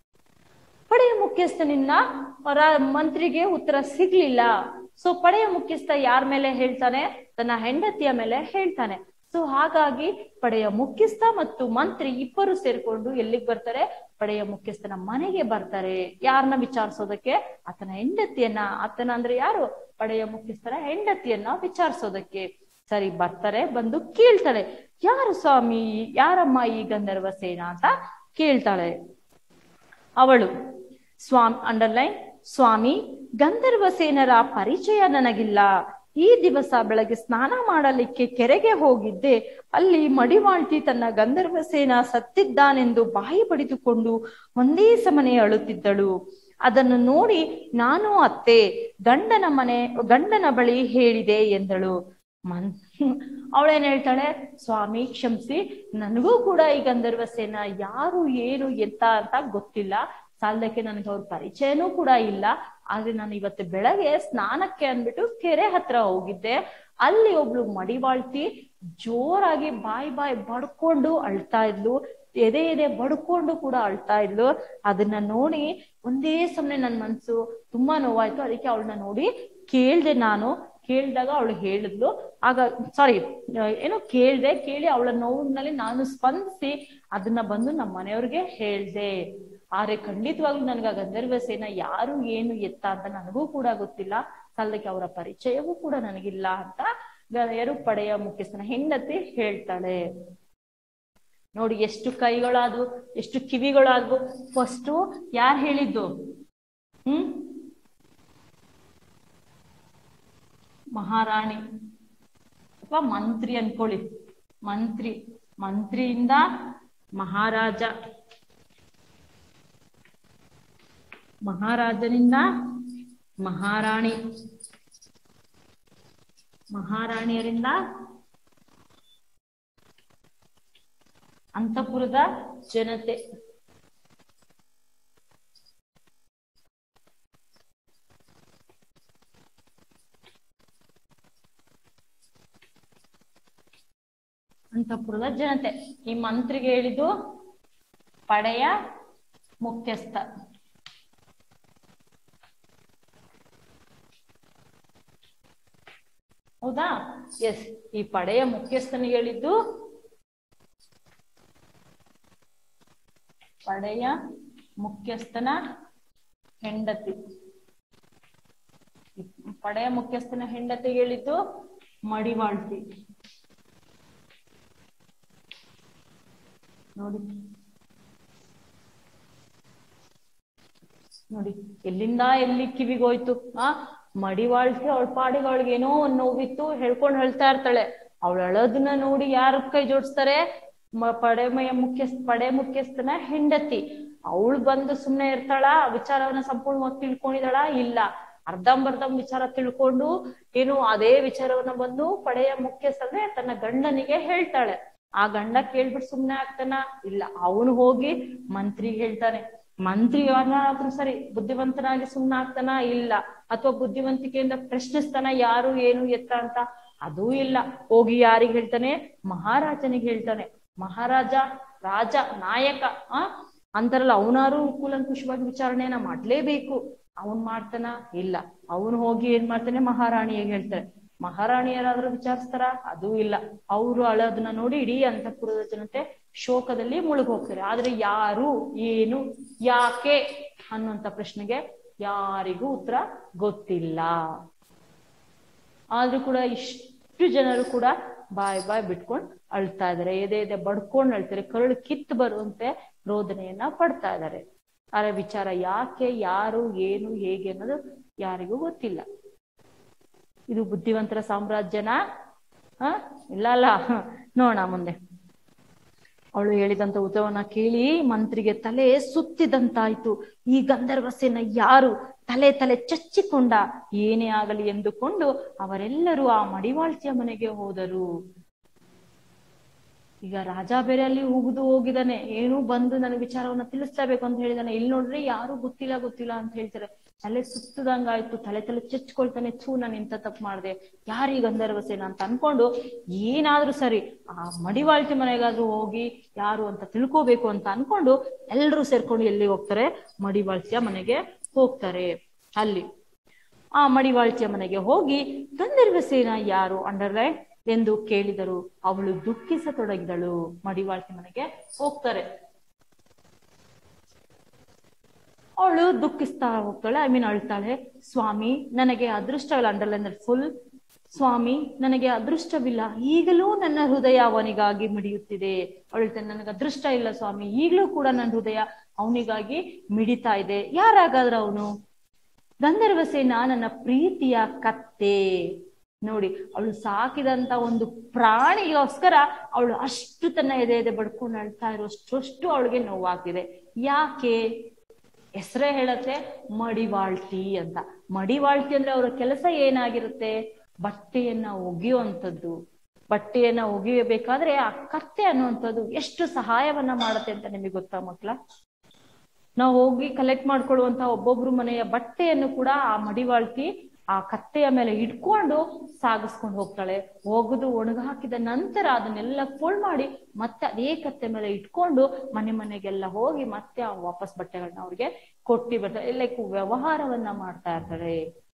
ಪಡೆಯ ಮುಖ್ಯಸ್ಥನಿಂದ ರ- ಮಂತ್ರಿಗೆ ಉತ್ತರ ಸಿಗ್ಲಿಲ್ಲ ಸೊ ಪಡೆಯ ಮುಖ್ಯಸ್ಥ ಯಾರ ಮೇಲೆ ಹೇಳ್ತಾನೆ ತನ್ನ ಹೆಂಡತಿಯ ಮೇಲೆ ಹೇಳ್ತಾನೆ ಸೊ ಹಾಗಾಗಿ ಪಡೆಯ ಮುಖ್ಯಸ್ಥ ಮತ್ತು ಮಂತ್ರಿ ಇಬ್ಬರು ಸೇರ್ಕೊಂಡು ಎಲ್ಲಿಗೆ ಬರ್ತಾರೆ ಪಡೆಯ ಮುಖ್ಯಸ್ಥನ ಮನೆಗೆ ಬರ್ತಾರೆ ಯಾರನ್ನ ವಿಚಾರಿಸೋದಕ್ಕೆ ಆತನ ಹೆಂಡತಿಯನ್ನ ಆತನ ಅಂದ್ರೆ ಯಾರು ಪಡೆಯ ಮುಖ್ಯಸ್ಥನ ಹೆಂಡತಿಯನ್ನ ವಿಚಾರಿಸೋದಕ್ಕೆ ಸರಿ ಬರ್ತಾರೆ ಬಂದು ಕೇಳ್ತಾಳೆ ಯಾರು ಸ್ವಾಮಿ ಯಾರಮ್ಮ ಈ ಗಂಧರ್ವ ಸೇನಾ ಅಂತ ಕೇಳ್ತಾಳೆ ಅವಳು ಸ್ವಾಮಿ ಅಂಡರ್ಲೈನ್ ಸ್ವಾಮಿ ಗಂಧರ್ವ ಸೇನರ ಪರಿಚಯ ನನಗಿಲ್ಲ ಈ ದಿವಸ ಬೆಳಗ್ಗೆ ಸ್ನಾನ ಮಾಡಲಿಕ್ಕೆ ಕೆರೆಗೆ ಹೋಗಿದ್ದೆ ಅಲ್ಲಿ ಮಡಿವಾಳ್ತಿ ತನ್ನ ಗಂಧರ್ವ ಸೇನ ಸತ್ತಿದ್ದಾನೆಂದು ಬಾಯಿ ಬಡಿದುಕೊಂಡು ಒಂದೇ ಸಮನೆ ಅಳುತ್ತಿದ್ದಳು ಅದನ್ನು ನೋಡಿ ನಾನು ಅತ್ತೆ ಗಂಡನ ಮನೆ ಗಂಡನ ಬಳಿ ಹೇಳಿದೆ ಎಂದಳು ಮನ್ ಅವಳೇನ್ ಹೇಳ್ತಾಳೆ ಸ್ವಾಮಿ ಕ್ಷಮಿಸಿ ನನಗೂ ಕೂಡ ಈ ಗಂಧರ್ವ ಸೇನ ಯಾರು ಏನು ಎಂತ ಅಂತ ಗೊತ್ತಿಲ್ಲ ಸಾಲದಕ್ಕೆ ನನಗೆ ಅವ್ರ ಪರಿಚಯನೂ ಕೂಡ ಇಲ್ಲ ಆದ್ರೆ ನಾನು ಇವತ್ತು ಬೆಳಗ್ಗೆ ಸ್ನಾನಕ್ಕೆ ಅಂದ್ಬಿಟ್ಟು ಕೆರೆ ಹತ್ರ ಹೋಗಿದ್ದೆ ಅಲ್ಲಿ ಒಬ್ಳು ಮಡಿವಾಳ್ತಿ ಜೋರಾಗಿ ಬಾಯಿ ಬಾಯಿ ಬಡ್ಕೊಂಡು ಅಳ್ತಾ ಇದ್ಲು ಎದೆ ಎದೆ ಬಡ್ಕೊಂಡು ಕೂಡ ಅಳ್ತಾ ಇದ್ಲು ಅದನ್ನ ನೋಡಿ ಒಂದೇ ಸಮನೆ ನನ್ ಮನ್ಸು ತುಂಬಾ ನೋವಾಯ್ತು ಅದಕ್ಕೆ ಅವಳನ್ನ ನೋಡಿ ಕೇಳ್ದೆ ನಾನು ಕೇಳಿದಾಗ ಅವಳು ಹೇಳಿದ್ಲು ಆಗ ಸಾರಿ ಏನೋ ಕೇಳ್ದೆ ಕೇಳಿ ಅವಳ ನೋವಿನಲ್ಲಿ ನಾನು ಸ್ಪಂದಿಸಿ ಅದನ್ನ ಬಂದು ನಮ್ಮ ಮನೆಯವ್ರಿಗೆ ಹೇಳ್ದೆ ಆದ್ರೆ ಖಂಡಿತವಾಗ್ಲೂ ನನ್ಗ ಗಂಧರ್ವ ಸೇನ ಯಾರು ಏನು ಎತ್ತ ಅಂತ ನನಗೂ ಕೂಡ ಗೊತ್ತಿಲ್ಲ ಸಲ್ಲಕ್ಕೆ ಅವರ ಪರಿಚಯವೂ ಕೂಡ ನನಗಿಲ್ಲ ಅಂತ ಯಾರು ಪಡೆಯ ಮುಖ್ಯಸ್ಥನ ಹೆಂಡತಿ ಹೇಳ್ತಾಳೆ ನೋಡಿ ಎಷ್ಟು ಕೈಗಳಾದ್ವು ಎಷ್ಟು ಕಿವಿಗಳಾದ್ವು ಫಸ್ಟು ಯಾರು ಹೇಳಿದ್ದು ಹ್ಮ್ ಮಹಾರಾಣಿ ಅಥವಾ ಮಂತ್ರಿ ಅನ್ಕೊಳ್ಳಿ ಮಂತ್ರಿ ಮಂತ್ರಿಯಿಂದ ಮಹಾರಾಜ ಮಹಾರಾಜನಿಂದ ಮಹಾರಾಣಿ ಮಹಾರಾಣಿಯರಿಂದ ಅಂತಪುರದ ಜನತೆ ಅಂತಪುರದ ಜನತೆ ಈ ಮಂತ್ರಿಗೆ ಹೇಳಿದ್ದು ಪಡೆಯ ಮುಖ್ಯಸ್ಥ ಹೌದಾ ಎಸ್ ಈ ಪಡೆಯ ಮುಖ್ಯಸ್ಥನಿಗೆ ಹೇಳಿದ್ದು ಪಡೆಯ ಮುಖ್ಯಸ್ಥನ ಹೆಂಡತಿ ಪಡೆಯ ಮುಖ್ಯಸ್ಥನ ಹೆಂಡತಿಗೆ ಹೇಳಿದ್ದು ಮಡಿವಾಳ್ತಿ ನೋಡಿ ನೋಡಿ ಎಲ್ಲಿಂದ ಎಲ್ಲಿ ಕಿವಿಗೋಯ್ತು ಆ ಮಡಿವಾಳ್ಸಿ ಅವಳ ಪಾಡಿಗೆ ಅವಳಿಗೆ ಏನೋ ಒಂದ್ ನೋವಿತ್ತು ಹೇಳ್ಕೊಂಡ್ ಹೇಳ್ತಾ ಇರ್ತಾಳೆ ಅವಳ ಅಳೋದನ್ನ ನೋಡಿ ಯಾರ ಕೈ ಜೋಡಿಸ್ತಾರೆ ಮ- ಪಡೆ ಮಯ ಮುಖ್ಯಸ್ಥ ಪಡೆ ಮುಖ್ಯಸ್ಥನ ಹೆಂಡತಿ ಅವಳು ಬಂದು ಸುಮ್ನೆ ಇರ್ತಾಳ ಆ ವಿಚಾರವನ್ನ ಸಂಪೂರ್ಣವಾಗಿ ತಿಳ್ಕೊಂಡಿದಾಳ ಇಲ್ಲ ಅರ್ಧಂಬರ್ಧಂ ವಿಚಾರ ತಿಳ್ಕೊಂಡು ಏನು ಅದೇ ವಿಚಾರವನ್ನ ಬಂದು ಪಡೆಯ ಮುಖ್ಯಸ್ಥ ಅಂದ್ರೆ ತನ್ನ ಗಂಡನಿಗೆ ಹೇಳ್ತಾಳೆ ಆ ಗಂಡ ಕೇಳ್ಬಿಟ್ಟು ಸುಮ್ನೆ ಆಗ್ತಾನ ಇಲ್ಲ ಅವನು ಹೋಗಿ ಮಂತ್ರಿಗೆ ಹೇಳ್ತಾನೆ ಮಂತ್ರಿ ಯಾರನ್ನಾದ್ರೂ ಸರಿ ಬುದ್ಧಿವಂತನಾಗಿ ಸುಮ್ನೆ ಆಗ್ತಾನ ಇಲ್ಲ ಅಥವಾ ಬುದ್ಧಿವಂತಿಕೆಯಿಂದ ಪ್ರಶ್ನಿಸ್ತಾನ ಯಾರು ಏನು ಎತ್ತ ಅಂತ ಅದೂ ಇಲ್ಲ ಹೋಗಿ ಯಾರಿಗ್ ಹೇಳ್ತಾನೆ ಮಹಾರಾಜನಿಗೆ ಹೇಳ್ತಾನೆ ಮಹಾರಾಜ ರಾಜ ನಾಯಕ ಆ ಅಂತಾರಲ್ಲ ಅವನಾರು ಕೂಲಂಕುಷವಾಗಿ ವಿಚಾರಣೆಯನ್ನ ಮಾಡ್ಲೇಬೇಕು ಅವನ್ ಮಾಡ್ತಾನ ಇಲ್ಲ ಅವನು ಹೋಗಿ ಏನ್ ಮಾಡ್ತಾನೆ ಮಹಾರಾಣಿಯಾಗಿ ಹೇಳ್ತಾರೆ ಮಹಾರಾಣಿಯರಾದ್ರೂ ವಿಚಾರಿಸ್ತಾರ ಅದೂ ಇಲ್ಲ ಅವರು ಅಳೋದನ್ನ ನೋಡಿ ಇಡೀ ಅಂತಃಪುರದ ಜನತೆ ಶೋಕದಲ್ಲಿ ಮುಳುಗ್ ಹೋಗ್ತಾರೆ ಆದ್ರೆ ಯಾರು ಏನು ಯಾಕೆ ಅನ್ನುವಂತ ಪ್ರಶ್ನೆಗೆ ಯಾರಿಗೂ ಉತ್ತರ ಗೊತ್ತಿಲ್ಲ ಆದ್ರೂ ಕೂಡ ಇಷ್ಟು ಜನರು ಕೂಡ ಬಾಯ್ ಬಾಯ್ ಬಿಟ್ಕೊಂಡ್ ಅಳ್ತಾ ಇದಾರೆ ಎದೆ ಎದೆ ಬಡ್ಕೊಂಡ್ ಅಳ್ತಾರೆ ಕರುಳು ಕಿತ್ತು ಬರುವಂತೆ ರೋದನೆಯನ್ನ ಪಡ್ತಾ ಇದಾರೆ ಆದ್ರೆ ವಿಚಾರ ಯಾಕೆ ಯಾರು ಏನು ಹೇಗೆ ಅನ್ನೋದು ಯಾರಿಗೂ ಗೊತ್ತಿಲ್ಲ ಇದು ಬುದ್ಧಿವಂತರ ಸಾಮ್ರಾಜ್ಯನ ಹ ಇಲ್ಲ ಅಲ್ಲ ನೋಡೋಣ ಮುಂದೆ ಅವಳು ಹೇಳಿದಂತ ಉತ್ತರವನ್ನ ಕೇಳಿ ಮಂತ್ರಿಗೆ ತಲೆ ಸುತ್ತಿದಂತಾಯ್ತು ಈ ಗಂಧರ್ವ ಸೇನ ಯಾರು ತಲೆ ತಲೆ ಚಚ್ಚಿಕೊಂಡ ಏನೇ ಆಗಲಿ ಎಂದುಕೊಂಡು ಅವರೆಲ್ಲರೂ ಆ ಮಡಿವಾಳ್ತಿಯ ಮನೆಗೆ ಹೋದರು ಈಗ ರಾಜ ಬೇರೆ ಅಲ್ಲಿ ಹೋಗುದು ಹೋಗಿದಾನೆ ಏನು ಬಂದು ನನ್ನ ವಿಚಾರವನ್ನ ತಿಳಿಸ್ಲೇಬೇಕು ಅಂತ ಹೇಳಿದಾನೆ ಇಲ್ಲಿ ನೋಡ್ರಿ ಯಾರು ಗೊತ್ತಿಲ್ಲ ಗೊತ್ತಿಲ್ಲ ಅಂತ ಹೇಳ್ತಾರೆ ತಲೆ ಸುತ್ತದಂಗಾಯ್ತು ತಲೆ ತಲೆ ಚಚ್ಕೊಳ್ತಾನೆ ಥೂ ನಾನು ಇಂಥ ತಪ್ಪು ಮಾಡಿದೆ ಯಾರೀ ಗಂಧರ್ವ ಸೇನ ಅಂತ ಅನ್ಕೊಂಡು ಏನಾದ್ರೂ ಸರಿ ಆ ಮಡಿವಾಳ್ತಿ ಮನೆಗಾದ್ರೂ ಹೋಗಿ ಯಾರು ಅಂತ ತಿಳ್ಕೋಬೇಕು ಅಂತ ಅನ್ಕೊಂಡು ಎಲ್ರೂ ಸೇರ್ಕೊಂಡು ಎಲ್ಲಿ ಹೋಗ್ತಾರೆ ಮಡಿವಾಳ್ತಿಯ ಮನೆಗೆ ಹೋಗ್ತಾರೆ ಅಲ್ಲಿ ಆ ಮಡಿವಾಳ್ತಿಯ ಮನೆಗೆ ಹೋಗಿ ಗಂಧರ್ವ ಸೇನ ಯಾರು ಅಂಡರ್ಲೈನ್ ಎಂದು ಕೇಳಿದರು ಅವಳು ದುಃಖಿಸತೊಡಗಿದಳು ಮಡಿವಾಳ್ತಿ ಮನೆಗೆ ಹೋಗ್ತಾರೆ ಅವಳು ದುಃಖಿಸ್ತಾ ಹೋಗ್ತಾಳೆ ಐ ಮೀನ್ ಅಳ್ತಾಳೆ ಸ್ವಾಮಿ ನನಗೆ ಅದೃಷ್ಟವಿಲ್ಲ ಅಂಡರ್ಲೈನ್ ಫುಲ್ ಸ್ವಾಮಿ ನನಗೆ ಅದೃಷ್ಟವಿಲ್ಲ ಈಗಲೂ ನನ್ನ ಹೃದಯ ಅವನಿಗಾಗಿ ಮಿಡಿಯುತ್ತಿದೆ ಅವಳು ನನಗೆ ಅದೃಷ್ಟ ಇಲ್ಲ ಸ್ವಾಮಿ ಈಗಲೂ ಕೂಡ ನನ್ನ ಹೃದಯ ಅವನಿಗಾಗಿ ಮಿಡಿತಾ ಇದೆ ಯಾರಾಗಾದ್ರ ಅವನು ಗಂಧರ್ವಸೇನ ನನ್ನ ಪ್ರೀತಿಯ ಕತ್ತೆ ನೋಡಿ ಅವಳು ಸಾಕಿದಂತ ಒಂದು ಪ್ರಾಣಿಗೋಸ್ಕರ ಅವಳು ಅಷ್ಟು ತನ್ನ ಎದೆ ಎದೆ ಬಡ್ಕೊಂಡು ಅಳ್ತಾ ಇರೋಷ್ಟು ಅವಳಿಗೆ ನೋವಾಗ್ತಿದೆ ಯಾಕೆ ಹೆಸರೇ ಹೇಳತ್ತೆ ಮಡಿವಾಳ್ತಿ ಅಂತ ಮಡಿವಾಳ್ತಿ ಅಂದ್ರೆ ಅವರ ಕೆಲಸ ಏನಾಗಿರುತ್ತೆ ಬಟ್ಟೆಯನ್ನ ಒಗೆಯುವಂಥದ್ದು ಬಟ್ಟೆಯನ್ನ ಒಗೆಯಬೇಕಾದ್ರೆ ಆ ಕತ್ತೆ ಅನ್ನುವಂಥದ್ದು ಎಷ್ಟು ಸಹಾಯವನ್ನ ಮಾಡತ್ತೆ ಅಂತ ನಿಮಗೆ ಗೊತ್ತಾ ಮಕ್ಳ ನಾವು ಹೋಗಿ ಕಲೆಕ್ಟ್ ಮಾಡ್ಕೊಳ್ಳುವಂತ ಒಬ್ಬೊಬ್ರು ಮನೆಯ ಬಟ್ಟೆಯನ್ನು ಕೂಡ ಆ ಮಡಿವಾಳ್ತಿ ಆ ಕತ್ತೆಯ ಮೇಲೆ ಇಟ್ಕೊಂಡು ಸಾಗಿಸ್ಕೊಂಡು ಹೋಗ್ತಾಳೆ ಹೋಗುದು ಒಣಗ ಹಾಕಿದ ನಂತರ ಅದನ್ನೆಲ್ಲ ಫೋಲ್ಡ್ ಮಾಡಿ ಮತ್ತೆ ಅದೇ ಕತ್ತೆ ಮೇಲೆ ಇಟ್ಕೊಂಡು ಮನೆ ಮನೆಗೆಲ್ಲ ಹೋಗಿ ಮತ್ತೆ ಆ ವಾಪಸ್ ಬಟ್ಟೆಗಳನ್ನ ಅವ್ರಿಗೆ ಕೊಟ್ಟಿ ಬರ್ತಾಳೆ ಲೈಕ್ ವ್ಯವಹಾರವನ್ನ ಮಾಡ್ತಾ ಇರ್ತಾಳೆ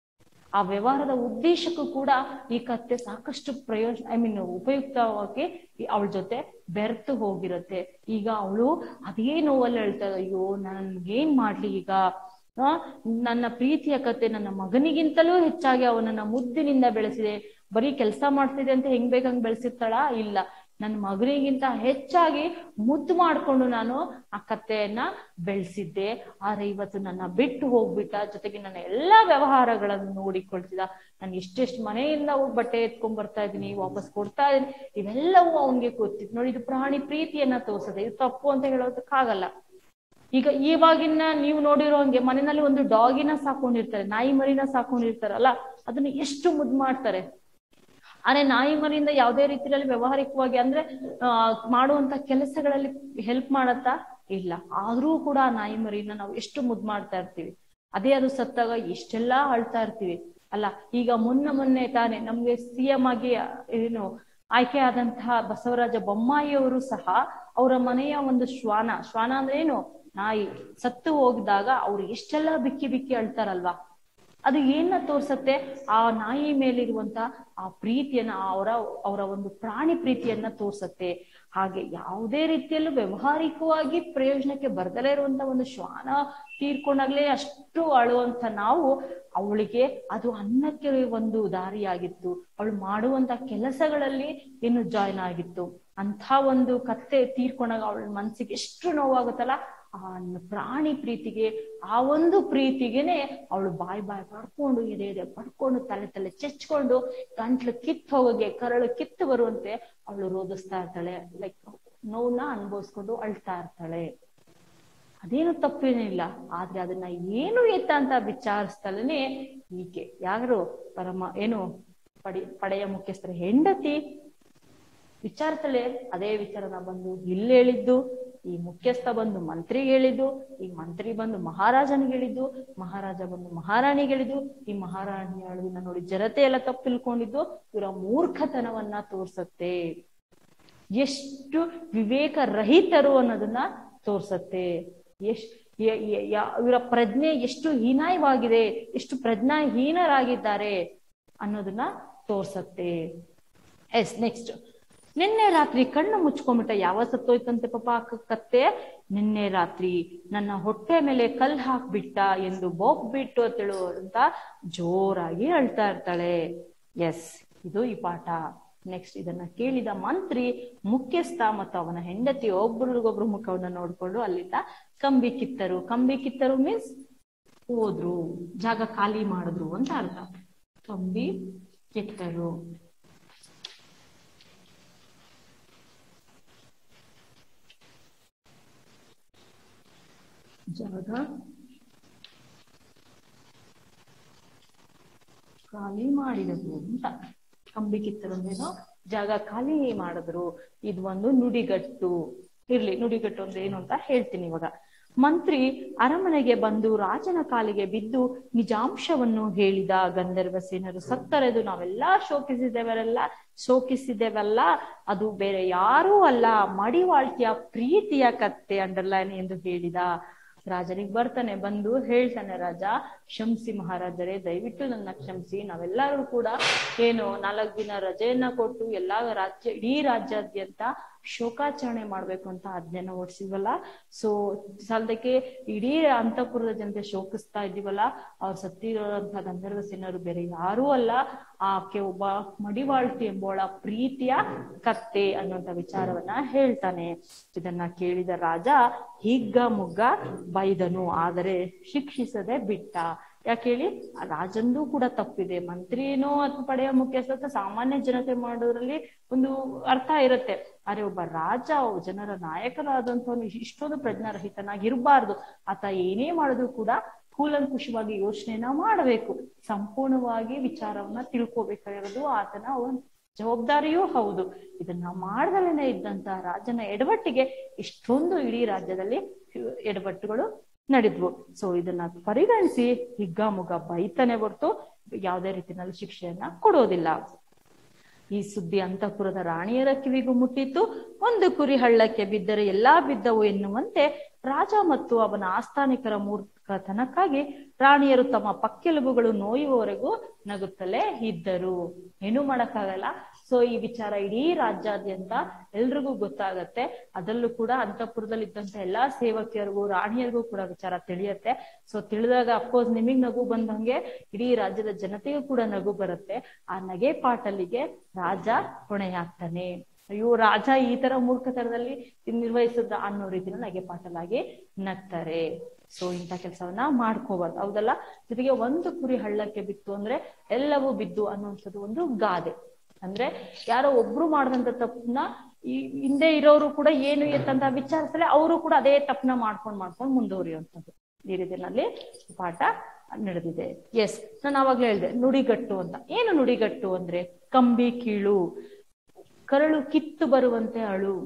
ಆ ವ್ಯವಹಾರದ ಉದ್ದೇಶಕ್ಕೂ ಕೂಡ ಈ ಕತ್ತೆ ಸಾಕಷ್ಟು ಪ್ರಯೋಜನ ಐ ಮೀನ್ ಉಪಯುಕ್ತವಾಗಿ ಅವಳ ಜೊತೆ ಬೆರ್ತು ಹೋಗಿರುತ್ತೆ ಈಗ ಅವಳು ಅದೇ ನೋವಲ್ಲಿ ಹೇಳ್ತಾಳೆ ಅಯ್ಯೋ ನನ್ಗೇನ್ ಮಾಡ್ಲಿ ಈಗ ಆ ನನ್ನ ಪ್ರೀತಿಯ ಕತೆ ನನ್ನ ಮಗನಿಗಿಂತಲೂ ಹೆಚ್ಚಾಗಿ ಅವನನ್ನ ಮುದ್ದಿನಿಂದ ಬೆಳೆಸಿದೆ ಬರೀ ಕೆಲಸ ಮಾಡ್ತಿದೆ ಅಂತ ಹೆಂಗ್ ಬೇಕಂಗ್ ಬೆಳೆಸಿರ್ತಾಳ ಇಲ್ಲ ನನ್ನ ಮಗನಿಗಿಂತ ಹೆಚ್ಚಾಗಿ ಮುದ್ದು ಮಾಡ್ಕೊಂಡು ನಾನು ಆ ಕತ್ತೆಯನ್ನ ಬೆಳೆಸಿದ್ದೆ ಆದ್ರೆ ಇವತ್ತು ನನ್ನ ಬಿಟ್ಟು ಹೋಗ್ಬಿಟ್ಟ ಜೊತೆಗೆ ನನ್ನ ಎಲ್ಲಾ ವ್ಯವಹಾರಗಳನ್ನು ನೋಡಿಕೊಳ್ತಿದ್ದ ನಾನು ಎಷ್ಟೆಷ್ಟು ಮನೆಯಿಂದ ಹೋಗಿ ಬಟ್ಟೆ ಎತ್ಕೊಂಡ್ ಬರ್ತಾ ಇದೀನಿ ವಾಪಸ್ ಕೊಡ್ತಾ ಇದೀನಿ ಇವೆಲ್ಲವೂ ಅವನ್ಗೆ ಗೊತ್ತಿತ್ತು ನೋಡಿ ಇದು ಪ್ರಾಣಿ ಪ್ರೀತಿಯನ್ನ ತೋರ್ಸದೆ ಇದು ತಪ್ಪು ಅಂತ ಹೇಳೋದಕ್ಕಾಗಲ್ಲ ಈಗ ಇವಾಗಿನ ನೀವು ನೋಡಿರೋ ಹಂಗೆ ಮನೆಯಲ್ಲಿ ಒಂದು ಡಾಗಿನ ಸಾಕೊಂಡಿರ್ತಾರೆ ನಾಯಿ ಮರಿನ ಸಾಕೊಂಡಿರ್ತಾರಲ್ಲ ಅದನ್ನ ಎಷ್ಟು ಮುದ್ದು ಮಾಡ್ತಾರೆ ಆದ್ರೆ ನಾಯಿ ಮರಿಯಿಂದ ಯಾವುದೇ ರೀತಿಯಲ್ಲಿ ವ್ಯವಹಾರಿಕವಾಗಿ ಅಂದ್ರೆ ಆ ಮಾಡುವಂತ ಕೆಲಸಗಳಲ್ಲಿ ಹೆಲ್ಪ್ ಮಾಡತ್ತಾ ಇಲ್ಲ ಆದ್ರೂ ಕೂಡ ಆ ನಾಯಿ ಮರಿನ ನಾವು ಎಷ್ಟು ಮುದ್ದು ಮಾಡ್ತಾ ಇರ್ತೀವಿ ಅದೇ ಅದು ಸತ್ತಾಗ ಎಷ್ಟೆಲ್ಲಾ ಅಳ್ತಾ ಇರ್ತೀವಿ ಅಲ್ಲ ಈಗ ಮೊನ್ನೆ ಮೊನ್ನೆ ತಾನೆ ನಮ್ಗೆ ಸಿ ಎಂ ಆಗಿ ಏನು ಆಯ್ಕೆ ಆದಂತಹ ಬಸವರಾಜ ಬೊಮ್ಮಾಯಿಯವರು ಸಹ ಅವರ ಮನೆಯ ಒಂದು ಶ್ವಾನ ಶ್ವಾನ ಅಂದ್ರೆ ಏನು ನಾಯಿ ಸತ್ತು ಹೋಗಿದಾಗ ಅವ್ರು ಎಷ್ಟೆಲ್ಲ ಬಿಕ್ಕಿ ಬಿಕ್ಕಿ ಅಳ್ತಾರಲ್ವಾ ಅದು ಏನ ತೋರ್ಸತ್ತೆ ಆ ನಾಯಿ ಮೇಲಿರುವಂತ ಆ ಪ್ರೀತಿಯನ್ನ ಅವರ ಅವರ ಒಂದು ಪ್ರಾಣಿ ಪ್ರೀತಿಯನ್ನ ತೋರ್ಸತ್ತೆ ಹಾಗೆ ಯಾವುದೇ ರೀತಿಯಲ್ಲೂ ವ್ಯವಹಾರಿಕವಾಗಿ ಪ್ರಯೋಜನಕ್ಕೆ ಬರ್ದಲೇ ಇರುವಂತ ಒಂದು ಶ್ವಾನ ತೀರ್ಕೊಂಡಾಗ್ಲೇ ಅಷ್ಟು ಅಳುವಂತ ನಾವು ಅವಳಿಗೆ ಅದು ಅನ್ನಕ್ಕೆ ಒಂದು ದಾರಿಯಾಗಿತ್ತು ಅವಳು ಮಾಡುವಂತ ಕೆಲಸಗಳಲ್ಲಿ ಏನು ಜಾಯ್ನ್ ಆಗಿತ್ತು ಅಂತ ಒಂದು ಕತ್ತೆ ತೀರ್ಕೊಂಡಾಗ ಅವಳ ಮನ್ಸಿಗೆ ಎಷ್ಟು ನೋವಾಗುತ್ತಲ್ಲ ಆ ಪ್ರಾಣಿ ಪ್ರೀತಿಗೆ ಆ ಒಂದು ಪ್ರೀತಿಗೆನೆ ಅವಳು ಬಾಯ್ ಬಾಯ್ ಪಡ್ಕೊಂಡು ಎದೆ ಎದೆ ಪಡ್ಕೊಂಡು ತಲೆ ತಲೆ ಚೆಚ್ಕೊಂಡು ಗಂಟ್ಲು ಕಿತ್ತು ಹೋಗೋಗೆ ಕರಳು ಕಿತ್ತು ಬರುವಂತೆ ಅವಳು ರೋಧಿಸ್ತಾ ಇರ್ತಾಳೆ ಲೈಕ್ ನೋವನ್ನ ಅನುಭವಿಸ್ಕೊಂಡು ಅಳ್ತಾ ಇರ್ತಾಳೆ ಅದೇನು ತಪ್ಪೇನಿಲ್ಲ ಆದ್ರೆ ಅದನ್ನ ಏನು ಎತ್ತ ಅಂತ ವಿಚಾರಿಸ್ತಾಳನೆ ಈಕೆ ಯಾರು ಪರಮ ಏನು ಪಡಿ ಪಡೆಯ ಮುಖ್ಯಸ್ಥರ ಹೆಂಡತಿ ವಿಚಾರಿಸಲೆ ಅದೇ ವಿಚಾರನ ಬಂದು ಇಲ್ಲಿ ಹೇಳಿದ್ದು ಈ ಮುಖ್ಯಸ್ಥ ಬಂದು ಮಂತ್ರಿಗೆ ಹೇಳಿದ್ದು ಈ ಮಂತ್ರಿ ಬಂದು ಮಹಾರಾಜನಿಗೆ ಹೇಳಿದ್ದು ಮಹಾರಾಜ ಬಂದು ಮಹಾರಾಣಿಗೆ ಹೇಳಿದ್ದು ಈ ಮಹಾರಾಣಿ ಹೇಳೋದನ್ನ ನೋಡಿ ಜನತೆ ಎಲ್ಲ ತಪ್ಪು ತಿಳ್ಕೊಂಡಿದ್ದು ಇವರ ಮೂರ್ಖತನವನ್ನ ತೋರ್ಸತ್ತೆ ಎಷ್ಟು ವಿವೇಕ ರಹಿತರು ಅನ್ನೋದನ್ನ ತೋರ್ಸತ್ತೆ ಎಷ್ಟ್ ಇವರ ಪ್ರಜ್ಞೆ ಎಷ್ಟು ಹೀನಾಯವಾಗಿದೆ ಎಷ್ಟು ಪ್ರಜ್ಞಾಹೀನರಾಗಿದ್ದಾರೆ ಅನ್ನೋದನ್ನ ತೋರ್ಸತ್ತೆ ಎಸ್ ನೆಕ್ಸ್ಟ್ ನಿನ್ನೆ ರಾತ್ರಿ ಕಣ್ಣು ಮುಚ್ಕೊಂಡ್ಬಿಟ್ಟ ಯಾವ ಸತ್ತೋಯ್ತಂತೆ ಪಾಪ ಕತ್ತೆ ನಿನ್ನೆ ರಾತ್ರಿ ನನ್ನ ಹೊಟ್ಟೆ ಮೇಲೆ ಕಲ್ ಹಾಕ್ಬಿಟ್ಟ ಎಂದು ಬೋಕ್ ಬಿಟ್ಟು ಅಂತೇಳು ಅಂತ ಜೋರಾಗಿ ಅಳ್ತಾ ಇರ್ತಾಳೆ ಎಸ್ ಇದು ಈ ಪಾಠ ನೆಕ್ಸ್ಟ್ ಇದನ್ನ ಕೇಳಿದ ಮಂತ್ರಿ ಮುಖ್ಯಸ್ಥ ಮತ್ತು ಅವನ ಹೆಂಡತಿ ಒಬ್ಬರಿಗೊಬ್ರು ಮುಖವನ್ನ ನೋಡ್ಕೊಂಡು ಅಲ್ಲಿಂದ ಕಂಬಿ ಕಿತ್ತರು ಕಂಬಿ ಕಿತ್ತರು ಮೀನ್ಸ್ ಹೋದ್ರು ಜಾಗ ಖಾಲಿ ಮಾಡಿದ್ರು ಅಂತ ಅರ್ಥ ಕಂಬಿ ಕಿತ್ತರು ಜಾಗ ಖಾಲಿ ಮಾಡಿದವು ಅಂತ ಕಂಬಿ ಕಿತ್ತರಂದೇನೋ ಜಾಗ ಖಾಲಿ ಮಾಡಿದ್ರು ಇದು ಒಂದು ನುಡಿಗಟ್ಟು ಇರ್ಲಿ ನುಡಿಗಟ್ಟು ಅಂದ್ರೆ ಏನು ಅಂತ ಹೇಳ್ತೀನಿ ಇವಾಗ ಮಂತ್ರಿ ಅರಮನೆಗೆ ಬಂದು ರಾಜನ ಕಾಲಿಗೆ ಬಿದ್ದು ನಿಜಾಂಶವನ್ನು ಹೇಳಿದ ಗಂಧರ್ವ ಸೇನರು ಸತ್ತರೆದು ನಾವೆಲ್ಲ ಶೋಕಿಸಿದ್ದೇವರೆಲ್ಲ ಶೋಕಿಸಿದ್ದೇವಲ್ಲ ಅದು ಬೇರೆ ಯಾರೂ ಅಲ್ಲ ಮಡಿವಾಳ್ತಿಯ ಪ್ರೀತಿಯ ಕತ್ತೆ ಅಂಡರ್ಲೈನ್ ಎಂದು ಹೇಳಿದ ರಾಜನಿಗೆ ಬರ್ತಾನೆ ಬಂದು ಹೇಳ್ತಾನೆ ರಾಜ ಕ್ಷಮಿಸಿ ಮಹಾರಾಜರೇ ದಯವಿಟ್ಟು ನನ್ನ ಕ್ಷಮಿಸಿ ನಾವೆಲ್ಲರೂ ಕೂಡ ಏನು ನಾಲ್ಕು ದಿನ ರಜೆಯನ್ನ ಕೊಟ್ಟು ಎಲ್ಲಾ ರಾಜ್ಯ ಇಡೀ ರಾಜ್ಯಾದ್ಯಂತ ಶೋಕಾಚರಣೆ ಮಾಡ್ಬೇಕು ಅಂತ ಆಜ್ಞೆನ ಹೊಡ್ಸಿದ್ವಲ್ಲ ಸೊ ಸಾಲದಕ್ಕೆ ಇಡೀ ಅಂತಃಪುರದ ಜನತೆ ಶೋಕಿಸ್ತಾ ಇದೀವಲ್ಲ ಅವ್ರು ಸತ್ತಿರೋಂಥ ಗಂಧರ್ವ ಸೇನರು ಬೇರೆ ಯಾರೂ ಅಲ್ಲ ಆಕೆ ಒಬ್ಬ ಮಡಿವಾಳ್ತಿ ಎಂಬೋಳ ಪ್ರೀತಿಯ ಕತ್ತೆ ಅನ್ನುವಂತ ವಿಚಾರವನ್ನ ಹೇಳ್ತಾನೆ ಇದನ್ನ ಕೇಳಿದ ರಾಜ ಹಿಗ್ಗ ಮುಗ್ಗ ಬೈದನು ಆದರೆ ಶಿಕ್ಷಿಸದೆ ಬಿಟ್ಟ ಯಾಕೆ ಹೇಳಿ ರಾಜಂದು ಕೂಡ ತಪ್ಪಿದೆ ಮಂತ್ರಿನೋ ಅಥವಾ ಪಡೆಯ ಮುಖ್ಯಸ್ಥ ಸಾಮಾನ್ಯ ಜನತೆ ಮಾಡೋದ್ರಲ್ಲಿ ಒಂದು ಅರ್ಥ ಇರುತ್ತೆ ಆದ್ರೆ ಒಬ್ಬ ರಾಜ ಜನರ ನಾಯಕರಾದಂಥವನು ಇಷ್ಟೊಂದು ಪ್ರಜ್ಞಾರಹಿತನಾಗಿರ್ಬಾರ್ದು ಆತ ಏನೇ ಮಾಡಿದ್ರು ಕೂಡ ಕೂಲಂಕುಷವಾಗಿ ಯೋಚನೆನ ಮಾಡಬೇಕು ಸಂಪೂರ್ಣವಾಗಿ ವಿಚಾರವನ್ನ ತಿಳ್ಕೊಬೇಕಾಗಿರೋದು ಆತನ ಒಂದು ಜವಾಬ್ದಾರಿಯೂ ಹೌದು ಇದನ್ನ ಮಾಡ್ದಲೇನೆ ಇದ್ದಂತ ರಾಜನ ಎಡವಟ್ಟಿಗೆ ಇಷ್ಟೊಂದು ಇಡೀ ರಾಜ್ಯದಲ್ಲಿ ಎಡವಟ್ಟುಗಳು ನಡೆದ್ವು ಸೊ ಇದನ್ನ ಪರಿಗಣಿಸಿ ಹಿಗ್ಗಾಮುಗ್ಗ ಬೈತಾನೆ ಹೊರತು ಯಾವುದೇ ರೀತಿಯಲ್ಲಿ ಶಿಕ್ಷೆಯನ್ನ ಕೊಡೋದಿಲ್ಲ ಈ ಸುದ್ದಿ ಅಂತಃಪುರದ ರಾಣಿಯರ ಕಿವಿಗೂ ಮುಟ್ಟಿತ್ತು ಒಂದು ಕುರಿ ಹಳ್ಳಕ್ಕೆ ಬಿದ್ದರೆ ಎಲ್ಲಾ ಬಿದ್ದವು ಎನ್ನುವಂತೆ ರಾಜ ಮತ್ತು ಅವನ ಆಸ್ಥಾನಿಕರ ಮೂರ್ಖತನಕ್ಕಾಗಿ ರಾಣಿಯರು ತಮ್ಮ ಪಕ್ಕೆಲುಬುಗಳು ನೋಯುವವರೆಗೂ ನಗುತ್ತಲೇ ಇದ್ದರು ಏನು ಮಾಡಕ್ಕಾಗಲ್ಲ ಸೊ ಈ ವಿಚಾರ ಇಡೀ ರಾಜ್ಯಾದ್ಯಂತ ಎಲ್ರಿಗೂ ಗೊತ್ತಾಗತ್ತೆ ಅದರಲ್ಲೂ ಕೂಡ ಅಂತಃಪುರದಲ್ಲಿ ಇದ್ದಂತ ಎಲ್ಲಾ ಸೇವಕಿಯರಿಗೂ ರಾಣಿಯರಿಗೂ ಕೂಡ ವಿಚಾರ ತಿಳಿಯತ್ತೆ ಸೊ ತಿಳಿದಾಗ ಅಫ್ಕೋರ್ಸ್ ನಿಮಗ್ ನಗು ಬಂದಂಗೆ ಇಡೀ ರಾಜ್ಯದ ಜನತೆಗೂ ಕೂಡ ನಗು ಬರುತ್ತೆ ಆ ನಗೆ ಪಾಟಲಿಗೆ ರಾಜ ಹೊಣೆಯಾಗ್ತಾನೆ ಅಯ್ಯೋ ರಾಜ ಈ ತರ ಮೂರ್ಖತನದಲ್ಲಿ ನಿರ್ವಹಿಸಿದ ಅನ್ನೋ ರೀತಿನ ನಗೆ ಪಾಟಲಾಗಿ ನಗ್ತಾರೆ ಸೊ ಇಂಥ ಕೆಲಸವನ್ನ ಮಾಡ್ಕೋಬಾರ್ದು ಹೌದಲ್ಲ ಜೊತೆಗೆ ಒಂದು ಕುರಿ ಹಳ್ಳಕ್ಕೆ ಬಿತ್ತು ಅಂದ್ರೆ ಎಲ್ಲವೂ ಬಿದ್ದು ಅನ್ನುವಂಥದ್ದು ಒಂದು ಗಾದೆ ಅಂದ್ರೆ ಯಾರೋ ಒಬ್ರು ಮಾಡಿದಂತ ತಪ್ಪನ್ನ ಈ ಹಿಂದೆ ಇರೋರು ಕೂಡ ಏನು ಎತ್ತಂತ ವಿಚಾರಿಸಲೆ ಅವರು ಕೂಡ ಅದೇ ತಪ್ಪನ ಮಾಡ್ಕೊಂಡ್ ಮಾಡ್ಕೊಂಡು ಮುಂದುವರಿಯುವಂಥದ್ದು ಈ ರೀತಿನಲ್ಲಿ ಪಾಠ ನಡೆದಿದೆ ಎಸ್ ನಾನು ಅವಾಗ್ಲೇ ಹೇಳಿದೆ ನುಡಿಗಟ್ಟು ಅಂತ ಏನು ನುಡಿಗಟ್ಟು ಅಂದ್ರೆ ಕಂಬಿ ಕೀಳು ಕರಳು ಕಿತ್ತು ಬರುವಂತೆ ಅಳು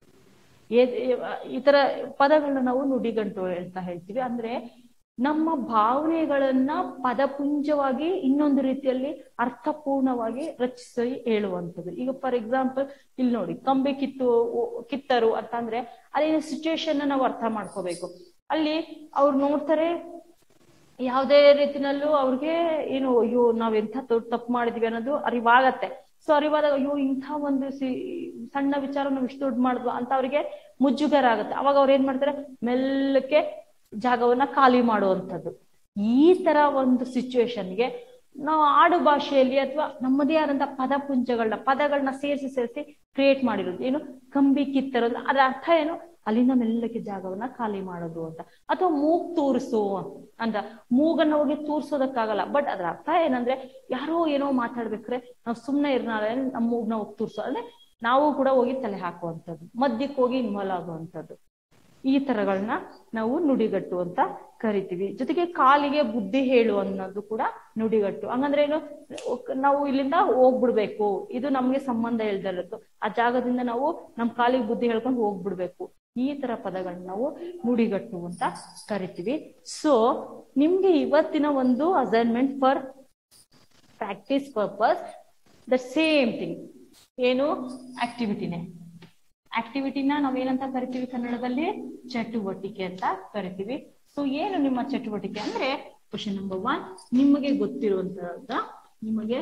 ಈ ತರ ಪದಗಳನ್ನ ನಾವು ನುಡಿಗಂಟು ಅಂತ ಹೇಳ್ತೀವಿ ಅಂದ್ರೆ ನಮ್ಮ ಭಾವನೆಗಳನ್ನ ಪದಪುಂಜವಾಗಿ ಇನ್ನೊಂದು ರೀತಿಯಲ್ಲಿ ಅರ್ಥಪೂರ್ಣವಾಗಿ ರಚಿಸಿ ಹೇಳುವಂಥದ್ದು ಈಗ ಫಾರ್ ಎಕ್ಸಾಂಪಲ್ ಇಲ್ಲಿ ನೋಡಿ ಕಂಬಿ ಕಿತ್ತು ಕಿತ್ತರು ಅಂತಂದ್ರೆ ಅಲ್ಲಿನ ಸಿಚುವೇಶನ್ ನಾವು ಅರ್ಥ ಮಾಡ್ಕೋಬೇಕು ಅಲ್ಲಿ ಅವ್ರು ನೋಡ್ತಾರೆ ಯಾವುದೇ ರೀತಿನಲ್ಲೂ ಅವ್ರಿಗೆ ಏನು ಅಯ್ಯೋ ನಾವ್ ಎಂಥ ತಪ್ಪು ಮಾಡಿದ್ವಿ ಅನ್ನೋದು ಅರಿವಾಗತ್ತೆ ಸೊ ಅರಿವಾದಾಗ ಅಯ್ಯೋ ಇಂಥ ಒಂದು ಸಿ ಸಣ್ಣ ವಿಚಾರ ನಾವು ಇಷ್ಟು ದೊಡ್ಡ ಮಾಡಿದ್ವಾ ಅಂತ ಅವ್ರಿಗೆ ಮುಜುಗರ ಆಗುತ್ತೆ ಅವಾಗ ಅವ್ರು ಏನ್ ಮಾಡ್ತಾರೆ ಮೆಲ್ಲಕ್ಕೆ ಜಾಗವನ್ನ ಖಾಲಿ ಮಾಡುವಂಥದ್ದು ಈ ತರ ಒಂದು ಸಿಚುವೇಶನ್ಗೆ ನಾವು ಆಡು ಭಾಷೆಯಲ್ಲಿ ಅಥವಾ ನಮ್ಮದೇ ಆದಂತ ಪದಪುಂಜಗಳನ್ನ ಪದಗಳನ್ನ ಸೇರಿಸಿ ಸೇರಿಸಿ ಕ್ರಿಯೇಟ್ ಮಾಡಿರೋದು ಏನು ಕಂಬಿ ಕಿತ್ತರೋದು ಅದ್ರ ಅರ್ಥ ಏನು ಅಲ್ಲಿಂದ ಮೆಲ್ಲಕ್ಕೆ ಜಾಗವನ್ನ ಖಾಲಿ ಮಾಡೋದು ಅಂತ ಅಥವಾ ಮೂಗ್ ತೂರಿಸು ಅಂತ ಮೂಗನ್ನ ಹೋಗಿ ತೂರ್ಸೋದಕ್ಕಾಗಲ್ಲ ಬಟ್ ಅದ್ರ ಅರ್ಥ ಏನಂದ್ರೆ ಯಾರೋ ಏನೋ ಮಾತಾಡ್ಬೇಕ್ರೆ ನಾವು ಸುಮ್ನೆ ಇರ್ನಾಳೆ ನಮ್ಮ ಮೂಗ್ನ ಹೋಗಿ ತೂರ್ಸೋ ಅಂದ್ರೆ ನಾವು ಕೂಡ ಹೋಗಿ ತಲೆ ಹಾಕುವಂಥದ್ದು ಮದ್ಯಕ್ಕೆ ಹೋಗಿ ಇನ್ವಾಲ್ವ್ ಆಗುವಂಥದ್ದು ಈ ತರಗಳನ್ನ ನಾವು ನುಡಿಗಟ್ಟು ಅಂತ ಕರಿತೀವಿ ಜೊತೆಗೆ ಕಾಲಿಗೆ ಬುದ್ಧಿ ಹೇಳು ಅನ್ನೋದು ಕೂಡ ನುಡಿಗಟ್ಟು ಹಂಗಂದ್ರೆ ಏನು ನಾವು ಇಲ್ಲಿಂದ ಹೋಗ್ಬಿಡ್ಬೇಕು ಇದು ನಮ್ಗೆ ಸಂಬಂಧ ಇಲ್ದಿರತ್ತು ಆ ಜಾಗದಿಂದ ನಾವು ನಮ್ ಕಾಲಿಗೆ ಬುದ್ಧಿ ಹೇಳ್ಕೊಂಡು ಹೋಗ್ಬಿಡ್ಬೇಕು ಈ ತರ ಪದಗಳನ್ನ ನಾವು ನುಡಿಗಟ್ಟು ಅಂತ ಕರಿತೀವಿ ಸೊ ನಿಮ್ಗೆ ಇವತ್ತಿನ ಒಂದು assignment for practice purpose the same thing ಏನು ಆಕ್ಟಿವಿಟಿನೇ ಆಕ್ಟಿವಿಟಿನ ನಾವೇನಂತ ಕರಿತೀವಿ ಕನ್ನಡದಲ್ಲಿ ಚಟುವಟಿಕೆ ಅಂತ ಕರಿತೀವಿ ಸೊ ಏನು ನಿಮ್ಮ ಚಟುವಟಿಕೆ ಅಂದ್ರೆ ಕ್ವಶನ್ ನಂಬರ್ ಒನ್ ನಿಮಗೆ ಗೊತ್ತಿರುವಂತಹದ್ದ ನಿಮಗೆ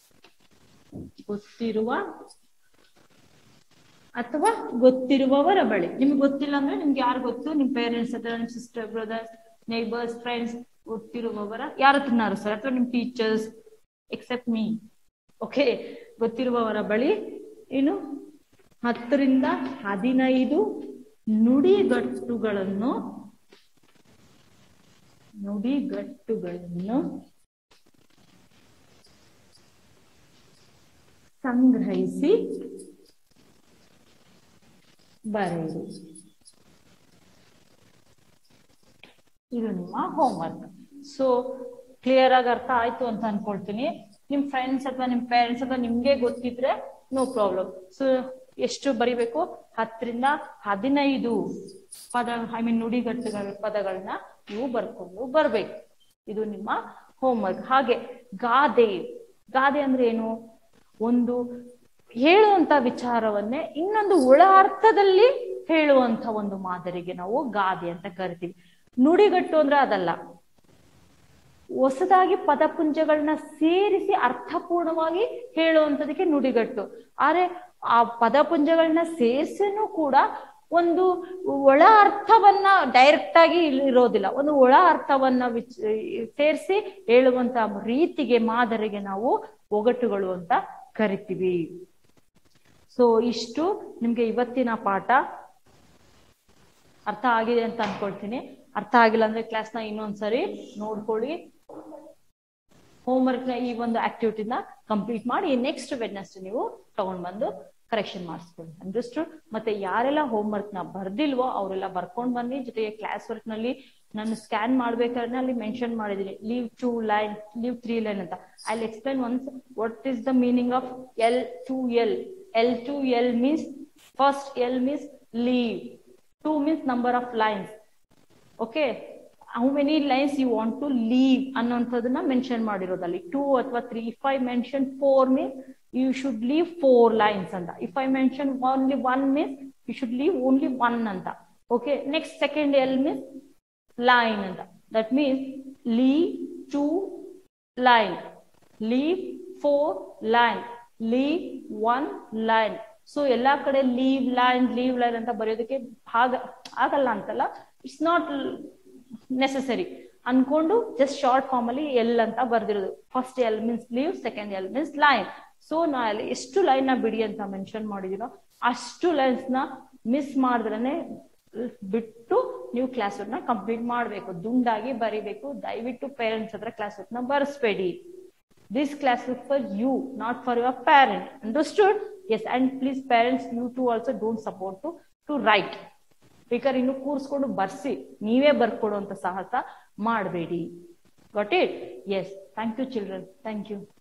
ಗೊತ್ತಿರುವ ಅಥವಾ ಗೊತ್ತಿರುವವರ ಬಳಿ ನಿಮ್ಗೆ ಗೊತ್ತಿಲ್ಲ ಅಂದ್ರೆ ನಿಮ್ಗೆ ಯಾರು ಗೊತ್ತು ನಿಮ್ ಪೇರೆಂಟ್ಸ್ ಹತ್ರ ನಿಮ್ ಸಿಸ್ಟರ್ ಬ್ರದರ್ಸ್ ನೇಬರ್ಸ್ ಫ್ರೆಂಡ್ಸ್ ಗೊತ್ತಿರುವವರ ಯಾರ ಹತ್ರನಾರು ಸರ್ ಅಥವಾ ನಿಮ್ ಟೀಚರ್ಸ್ ಎಕ್ಸೆಪ್ಟ್ ಮೀ ಓಕೆ ಗೊತ್ತಿರುವವರ ಬಳಿ ಏನು ಹತ್ತರಿಂದ ಹದಿನೈದು ನುಡಿಗಟ್ಟುಗಳನ್ನು ನುಡಿಗಟ್ಟುಗಳನ್ನು ಸಂಗ್ರಹಿಸಿ ಬರೆಯಿರಿ ಇದು ನಿಮ್ಮ ಹೋಮ್ವರ್ಕ್ ಸೊ ಕ್ಲಿಯರ್ ಆಗಿ ಅರ್ಥ ಆಯ್ತು ಅಂತ ಅನ್ಕೊಳ್ತೀನಿ ನಿಮ್ ಫ್ರೆಂಡ್ಸ್ ಅಥವಾ ನಿಮ್ ಪೇರೆಂಟ್ಸ್ ಅಥವಾ ನಿಮ್ಗೆ ಗೊತ್ತಿದ್ರೆ ನೋ ಪ್ರಾಬ್ಲಮ್ ಸೊ ಎಷ್ಟು ಬರಿಬೇಕು ಹತ್ತರಿಂದ ಹದಿನೈದು ಪದ ಐ ಮೀನ್ ನುಡಿಗಟ್ಟುಗಳ ಪದಗಳನ್ನ ನೀವು ಬರ್ಕೊಂಡು ಬರ್ಬೇಕು ಇದು ನಿಮ್ಮ ಹೋಮ್ವರ್ಕ್ ಹಾಗೆ ಗಾದೆ ಗಾದೆ ಅಂದ್ರೆ ಏನು ಒಂದು ಹೇಳುವಂತ ವಿಚಾರವನ್ನೇ ಇನ್ನೊಂದು ಒಳ ಅರ್ಥದಲ್ಲಿ ಹೇಳುವಂತ ಒಂದು ಮಾದರಿಗೆ ನಾವು ಗಾದೆ ಅಂತ ಕರಿತೀವಿ ನುಡಿಗಟ್ಟು ಅಂದ್ರೆ ಅದಲ್ಲ ಹೊಸದಾಗಿ ಪದಪುಂಜಗಳನ್ನ ಸೇರಿಸಿ ಅರ್ಥಪೂರ್ಣವಾಗಿ ಹೇಳುವಂತದಕ್ಕೆ ನುಡಿಗಟ್ಟು ಆದ್ರೆ ಆ ಪದಪುಂಜಗಳನ್ನ ಸೇರಿಸಿನೂ ಕೂಡ ಒಂದು ಒಳ ಅರ್ಥವನ್ನ ಡೈರೆಕ್ಟ್ ಆಗಿ ಇಲ್ಲಿ ಇರೋದಿಲ್ಲ ಒಂದು ಒಳ ಅರ್ಥವನ್ನ ವಿಚ್ ಸೇರಿಸಿ ಹೇಳುವಂತ ರೀತಿಗೆ ಮಾದರಿಗೆ ನಾವು ಒಗಟುಗಳು ಅಂತ ಕರಿತೀವಿ ಸೊ ಇಷ್ಟು ನಿಮ್ಗೆ ಇವತ್ತಿನ ಪಾಠ ಅರ್ಥ ಆಗಿದೆ ಅಂತ ಅನ್ಕೊಳ್ತೀನಿ ಅರ್ಥ ಆಗಿಲ್ಲ ಅಂದ್ರೆ ಕ್ಲಾಸ್ ನ ಇನ್ನೊಂದ್ಸರಿ ನೋಡ್ಕೊಳ್ಳಿ ಹೋಮ್ವರ್ಕ್ ನ ಈ ಒಂದು ಆಕ್ಟಿವಿಟಿನ ಕಂಪ್ಲೀಟ್ ಮಾಡಿ ನೆಕ್ಸ್ಟ್ ವೆಡ್ನೆಸ್ಡೇ ನೀವು ತಗೊಂಡ್ ಬಂದು ಕರೆಕ್ಷನ್ ಮಾಡಿಸ್ಕೊಳ್ಳಿ ಅಂದಷ್ಟು ಮತ್ತೆ ಯಾರೆಲ್ಲ ಹೋಮ್ವರ್ಕ್ ನ ಬರ್ದಿಲ್ವೋ ಅವರೆಲ್ಲ ಬರ್ಕೊಂಡ್ ಬನ್ನಿ ಜೊತೆಗೆ ಕ್ಲಾಸ್ ವರ್ಕ್ ನಲ್ಲಿ ನಾನು ಸ್ಕ್ಯಾನ್ ಮಾಡ್ಬೇಕಾದ್ರೆ ಅಲ್ಲಿ ಮೆನ್ಷನ್ ಮಾಡಿದೀನಿ leave two line leave three line ಅಂತ I explain once what is the meaning of L to L L to L means first L means leave two means number of lines okay how many lines you want to leave ಅನ್ನೋಂಥದನ್ನ mention ಮಾಡಿರೋದಲ್ಲಿ two ಅಥವಾ three if I mention four means you should leave four lines ಅಂತ if I mention only one means you should leave only one ಅಂತ okay next second L means line ಅಂತ that means leave two line leave four line leave one line so ಎಲ್ಲಾ ಕಡೆ leave line leave line ಅಂತ ಬರೆಯೋದಕ್ಕೆ ಆಗ ಆಗಲ್ಲ ಅಂತಲ್ಲ it's not necessary ಅನ್ಕೊಂಡು ಜಸ್ಟ್ ಶಾರ್ಟ್ ಫಾರ್ಮ್ ಅಲ್ಲಿ ಎಲ್ ಅಂತ ಬರ್ದಿರೋದು first L means leave second L means line so ನಾ ಅಲ್ಲಿ ಎಷ್ಟು ಲೈನ್ ನ ಬಿಡಿ ಅಂತ ಮೆನ್ಷನ್ ಮಾಡಿದೀನೋ ಅಷ್ಟು ಲೈನ್ಸ್ ನ ಮಿಸ್ ಮಾಡಿದ್ರೇನೆ ಬಿಟ್ಟು ನೀವು ಕ್ಲಾಸ್ ವರ್ಕ್ ನ ಕಂಪ್ಲೀಟ್ ಮಾಡ್ಬೇಕು ದುಂಡಾಗಿ ಬರಿಬೇಕು ದಯವಿಟ್ಟು ಪೇರೆಂಟ್ಸ್ ಹತ್ರ ಕ್ಲಾಸ್ ವರ್ಕ್ ನ ಬರ್ಸ್ಬೇಡಿ this class is for you not for your parent understood yes and please parents you too also don't support to to write ಬೇಕಾದ್ರೆ ಇನ್ನು ಕೂರ್ಸ್ಕೊಂಡು ಬರ್ಸಿ ನೀವೇ ಬರ್ಕೊಡುವಂತ ಸಾಹಸ ಮಾಡಬೇಡಿ got it yes thank you children thank you